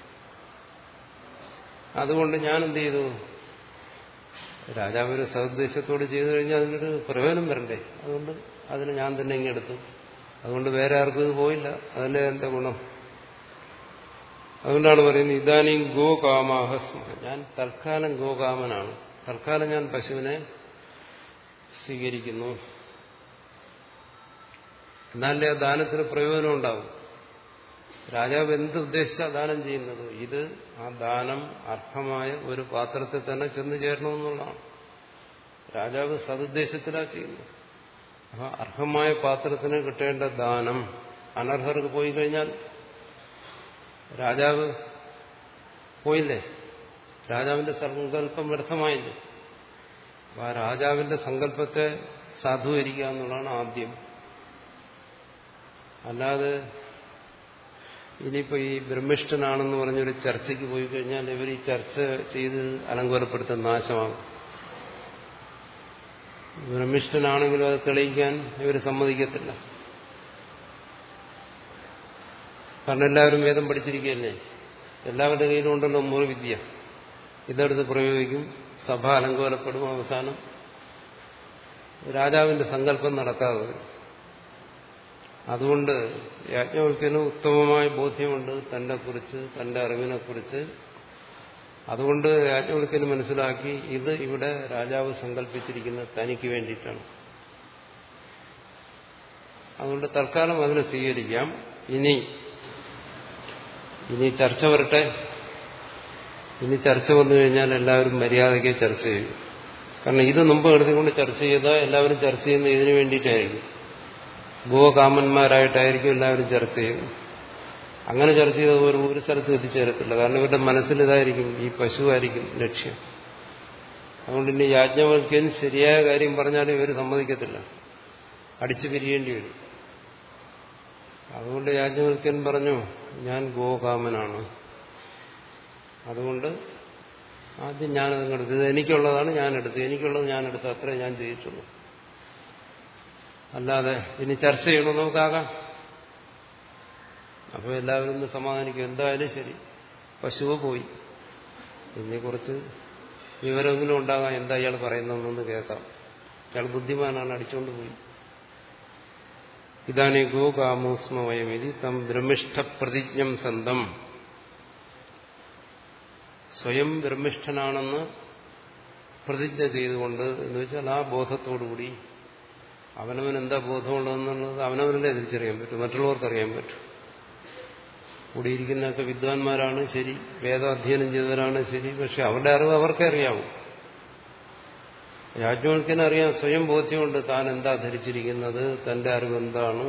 അതുകൊണ്ട് ഞാൻ എന്ത് ചെയ്തു രാജാവ് ഒരു സതുദ്ദേശത്തോട് ചെയ്തു കഴിഞ്ഞാൽ അതിനൊരു പ്രയോജനം വരണ്ടേ അതുകൊണ്ട് അതിന് ഞാൻ തന്നെ ഇങ്ങെടുത്തു അതുകൊണ്ട് വേറെ ആർക്കും ഇത് പോയില്ല അതിന്റെ എന്താ ഗുണം അതുകൊണ്ടാണ് പറയുന്നത് ഇതാനും ഗോകാമാഹസ്മ ഞാൻ തൽക്കാലം ഗോകാമനാണ് തൽക്കാലം ഞാൻ പശുവിനെ സ്വീകരിക്കുന്നു എന്നാലേ ആ ദാനത്തിന് പ്രയോജനം ഉണ്ടാവും രാജാവ് എന്ത് ഉദ്ദേശിച്ചാ ദാനം ചെയ്യുന്നത് ഇത് ആ ദാനം അർഹമായ ഒരു പാത്രത്തിൽ തന്നെ ചെന്ന് ചേരണമെന്നുള്ളതാണ് രാജാവ് സതുദ്ദേശത്തിലാ ചെയ്യുന്നത് അപ്പൊ അർഹമായ പാത്രത്തിന് കിട്ടേണ്ട ദാനം അനർഹർക്ക് പോയി കഴിഞ്ഞാൽ രാജാവ് പോയില്ലേ രാജാവിന്റെ സങ്കല്പം വ്യർത്ഥമായില്ലേ അപ്പൊ ആ രാജാവിന്റെ സങ്കല്പത്തെ സാധൂകരിക്കുക എന്നുള്ളതാണ് ആദ്യം അല്ലാതെ ഇനിയിപ്പോ ഈ ബ്രഹ്മിഷ്ഠനാണെന്ന് പറഞ്ഞൊരു ചർച്ചയ്ക്ക് പോയി കഴിഞ്ഞാൽ ഇവർ ഈ ചർച്ച ചെയ്ത് അലങ്കോലപ്പെടുത്തുന്ന നാശമാകും ബ്രഹ്മിഷ്ഠനാണെങ്കിലും അത് തെളിയിക്കാൻ ഇവർ സമ്മതിക്കത്തില്ല കാരണം എല്ലാവരും വേദം പഠിച്ചിരിക്കുകയല്ലേ എല്ലാവരുടെ കയ്യിലും ഉണ്ടല്ലോ മുറിവിദ്യ ഇതെടുത്ത് പ്രയോഗിക്കും സഭ അലങ്കോലപ്പെടും അവസാനം രാജാവിന്റെ സങ്കല്പം നടക്കാതെ വരും അതുകൊണ്ട് യാജ്ഞവൽക്കന് ഉത്തമമായ ബോധ്യമുണ്ട് തന്റെ കുറിച്ച് തന്റെ അറിവിനെ കുറിച്ച് അതുകൊണ്ട് യാജ്ഞവൽക്കന് മനസ്സിലാക്കി ഇത് ഇവിടെ രാജാവ് സങ്കല്പിച്ചിരിക്കുന്നത് തനിക്ക് വേണ്ടിയിട്ടാണ് അതുകൊണ്ട് തൽക്കാലം അതിനെ സ്വീകരിക്കാം ഇനി ഇനി ചർച്ച വരട്ടെ ഇനി ചർച്ച വന്നു കഴിഞ്ഞാൽ എല്ലാവരും മര്യാദയ്ക്ക് ചർച്ച ചെയ്യും കാരണം ഇത് മുമ്പ് എടുത്തുകൊണ്ട് ചർച്ച ചെയ്താൽ എല്ലാവരും ചർച്ച ചെയ്യുന്നത് ഇതിനു വേണ്ടിയിട്ടായിരിക്കും ഗോകാമന്മാരായിട്ടായിരിക്കും എല്ലാവരും ചർച്ച ചെയ്യുന്നത് അങ്ങനെ ചർച്ച ചെയ്ത ഒരു ഒരു സ്ഥലത്തും എത്തിച്ചേരത്തില്ല കാരണം ഇവരുടെ മനസ്സിൽ ഇതായിരിക്കും ഈ പശുവായിരിക്കും ലക്ഷ്യം അതുകൊണ്ട് ഇനി യാജ്ഞവൽക്കൻ ശരിയായ കാര്യം പറഞ്ഞാലും ഇവർ സമ്മതിക്കത്തില്ല അടിച്ചു പിരിയേണ്ടി വരും അതുകൊണ്ട് യാജ്ഞവൽക്കൻ പറഞ്ഞു ഞാൻ ഗോകാമനാണ് അതുകൊണ്ട് ആദ്യം ഞാനത് എടുത്തു ഇത് എനിക്കുള്ളതാണ് ഞാൻ എടുത്തു എനിക്കുള്ളത് ഞാൻ എടുത്തു അത്രേ ഞാൻ ചെയ്തിട്ടുള്ളൂ അല്ലാതെ ഇനി ചർച്ച ചെയ്യണോ നമുക്കാകാം അപ്പോൾ എല്ലാവരും ഒന്ന് സമാധാനിക്കും എന്തായാലും ശരി പശുവ് പോയി പിന്നെ കുറച്ച് വിവരമെങ്കിലും ഉണ്ടാകാം എന്താ ഇയാൾ പറയുന്നതെന്നൊന്ന് കേൾക്കാം ഇയാൾ ബുദ്ധിമാനാണ് അടിച്ചുകൊണ്ട് പോയി ഇതാണ് ഗോകാമോസ്മവയമിതി തം ബ്രഹ്മിഷ്ഠ പ്രതിജ്ഞം സന്തം സ്വയം ബ്രഹ്മിഷ്ഠനാണെന്ന് പ്രതിജ്ഞ ചെയ്തുകൊണ്ട് എന്ന് വെച്ചാൽ ആ ബോധത്തോടുകൂടി അവനവൻ എന്താ ബോധമുള്ളതെന്നുള്ളത് അവനവനല്ലേ തിരിച്ചറിയാൻ പറ്റും മറ്റുള്ളവർക്ക് അറിയാൻ പറ്റും കൂടിയിരിക്കുന്നതൊക്കെ വിദ്വാൻമാരാണ് ശരി വേദാധ്യയനം ചെയ്തവരാണ് ശരി പക്ഷെ അവരുടെ അറിവ് അവർക്കേ അറിയാവൂ യാജ്ഞവൽക്കിനെ അറിയാം സ്വയം ബോധ്യമുണ്ട് താൻ എന്താ ധരിച്ചിരിക്കുന്നത് തന്റെ അറിവ് എന്താണ്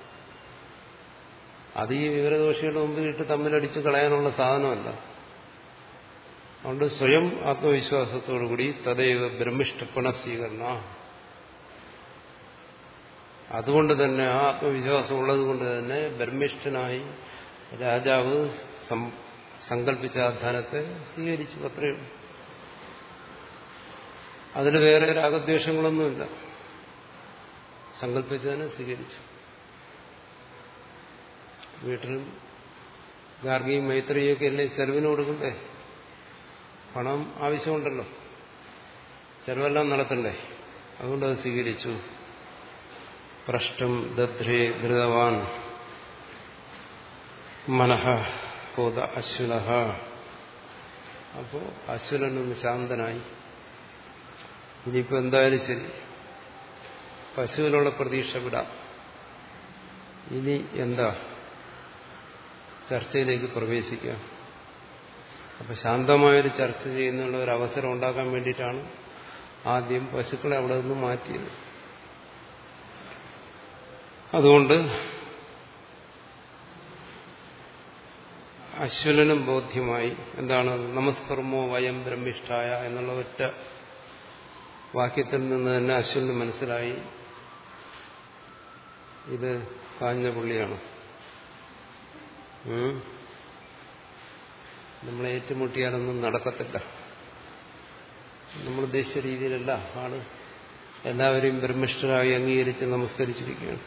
അത് ഈ വിവരദോഷികളുടെ മുമ്പിൽ ഇട്ട് തമ്മിലടിച്ച് കളയാനുള്ള സാധനമല്ല അതുകൊണ്ട് സ്വയം ആത്മവിശ്വാസത്തോടുകൂടി തദൈവ ബ്രഹ്മിഷ്ടപ്പണ സ്വീകരണ അതുകൊണ്ട് തന്നെ ആ ആത്മവിശ്വാസം ഉള്ളത് കൊണ്ട് തന്നെ ബ്രഹ്മിഷ്ഠനായി രാജാവ് സങ്കല്പിച്ച ആ ധനത്തെ സ്വീകരിച്ചു അത്രയേ ഉള്ളൂ അതിൽ വേറെ രാഗദ്വേഷങ്ങളൊന്നുമില്ല സങ്കല്പിച്ചതിനെ സ്വീകരിച്ചു വീട്ടിലും ഗാർഗിയും മൈത്രിയൊക്കെ അല്ലേ ചെലവിന് കൊടുക്കണ്ടേ പണം ആവശ്യമുണ്ടല്ലോ ചെലവെല്ലാം നടത്തണ്ടേ അതുകൊണ്ട് അത് സ്വീകരിച്ചു പ്രഷ്ടം ദധ്രേ ധൃതവാൻ മനഃ ഹോത അശ്വന അപ്പോ അശ്വനൊന്ന് ശാന്തനായി ഇനിയിപ്പോ എന്തായാലും ശരി പശുവിനുള്ള പ്രതീക്ഷ വിടാം ഇനി എന്താ ചർച്ചയിലേക്ക് പ്രവേശിക്കാം അപ്പൊ ശാന്തമായൊരു ചർച്ച ചെയ്യുന്നുള്ള ഒരു അവസരം ഉണ്ടാക്കാൻ വേണ്ടിയിട്ടാണ് ആദ്യം പശുക്കളെ അവിടെ നിന്ന് മാറ്റിയത് അതുകൊണ്ട് അശ്വനും ബോധ്യമായി എന്താണ് നമസ്കർമ്മോ വയം ബ്രഹ്മിഷ്ഠായ എന്നുള്ള ഒറ്റ വാക്യത്തിൽ നിന്ന് തന്നെ അശ്വന് മനസ്സിലായി ഇത് കാഞ്ഞ പുള്ളിയാണ് നമ്മളെ ഏറ്റുമുട്ടിയാലൊന്നും നടക്കത്തില്ല നമ്മൾ ഉദ്ദേശിച്ച രീതിയിലല്ല ആള് എല്ലാവരെയും ബ്രഹ്മിഷ്ഠരായി അംഗീകരിച്ച് നമസ്കരിച്ചിരിക്കുകയാണ്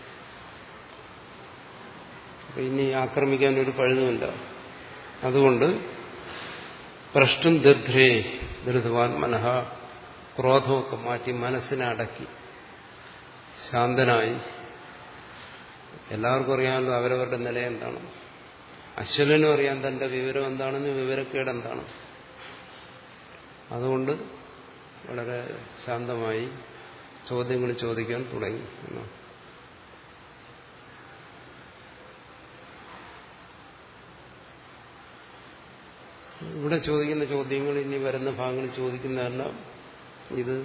അപ്പൊ ഇനി ആക്രമിക്കാൻ ഒരു പഴുതുമില്ല അതുകൊണ്ട് പ്രഷ്ടും ദധ്രേ ധൃതവാൻ മനഃ ക്രോധമൊക്കെ മാറ്റി മനസ്സിനെ അടക്കി ശാന്തനായി എല്ലാവർക്കും അറിയാമല്ലോ അവരവരുടെ നില എന്താണ് അശ്വലനും അറിയാം തന്റെ വിവരം എന്താണെന്ന് വിവരക്കേട് എന്താണ് അതുകൊണ്ട് വളരെ ശാന്തമായി ചോദ്യങ്ങൾ ചോദിക്കാൻ തുടങ്ങി എന്നാണ് ഇവിടെ ചോദിക്കുന്ന ചോദ്യങ്ങൾ ഇനി വരുന്ന ഭാഗങ്ങളിൽ ചോദിക്കുന്നതല്ല ഇത്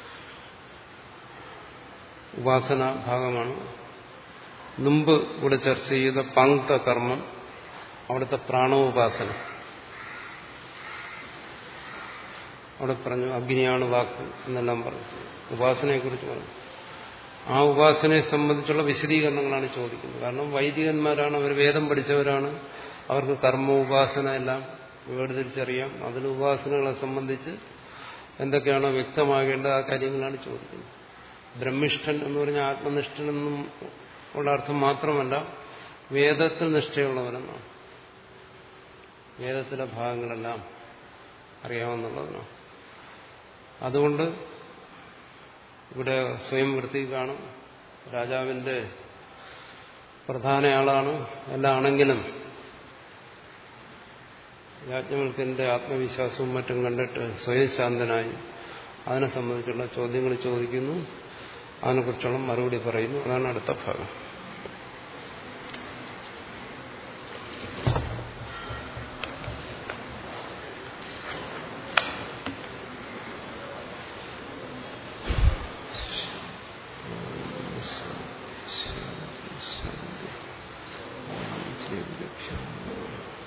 ഉപാസന ഭാഗമാണ് മുമ്പ് ഇവിടെ ചർച്ച ചെയ്ത പങ്ക്ത കർമ്മം അവിടുത്തെ പ്രാണോപാസന അവിടെ പറഞ്ഞു അഗ്നിയാണ് വാക്ക് എന്നെല്ലാം പറഞ്ഞു ഉപാസനയെക്കുറിച്ച് പറഞ്ഞു ആ ഉപാസനയെ സംബന്ധിച്ചുള്ള വിശദീകരണങ്ങളാണ് ചോദിക്കുന്നത് കാരണം വൈദികന്മാരാണ് അവർ വേദം പഠിച്ചവരാണ് അവർക്ക് കർമ്മ ഉപാസന എല്ലാം വേർതിരിച്ചറിയാം അതിന് ഉപാസനകളെ സംബന്ധിച്ച് എന്തൊക്കെയാണോ വ്യക്തമാകേണ്ടത് ആ കാര്യങ്ങളാണ് ചോദിക്കുന്നത് ബ്രഹ്മിഷ്ഠൻ എന്ന് പറഞ്ഞാൽ ആത്മനിഷ്ഠൻ എന്നും ഉള്ള അർത്ഥം മാത്രമല്ല വേദത്തിൽ നിഷ്ഠയുള്ളവരെന്നാണ് വേദത്തിലെ ഭാഗങ്ങളെല്ലാം അറിയാവുന്നതാണ് അതുകൊണ്ട് ഇവിടെ സ്വയം വൃത്തി കാണും രാജാവിന്റെ പ്രധാന ആളാണ് എല്ലാം ആണെങ്കിലും യാജ്ഞവൽക്കന്റെ ആത്മവിശ്വാസവും മറ്റും കണ്ടിട്ട് സ്വയം ശാന്തനായി അതിനെ സംബന്ധിച്ചുള്ള ചോദ്യങ്ങൾ ചോദിക്കുന്നു അതിനെക്കുറിച്ചുള്ള മറുപടി പറയുന്നു അതാണ് അടുത്ത ഭാഗം ശ്രീ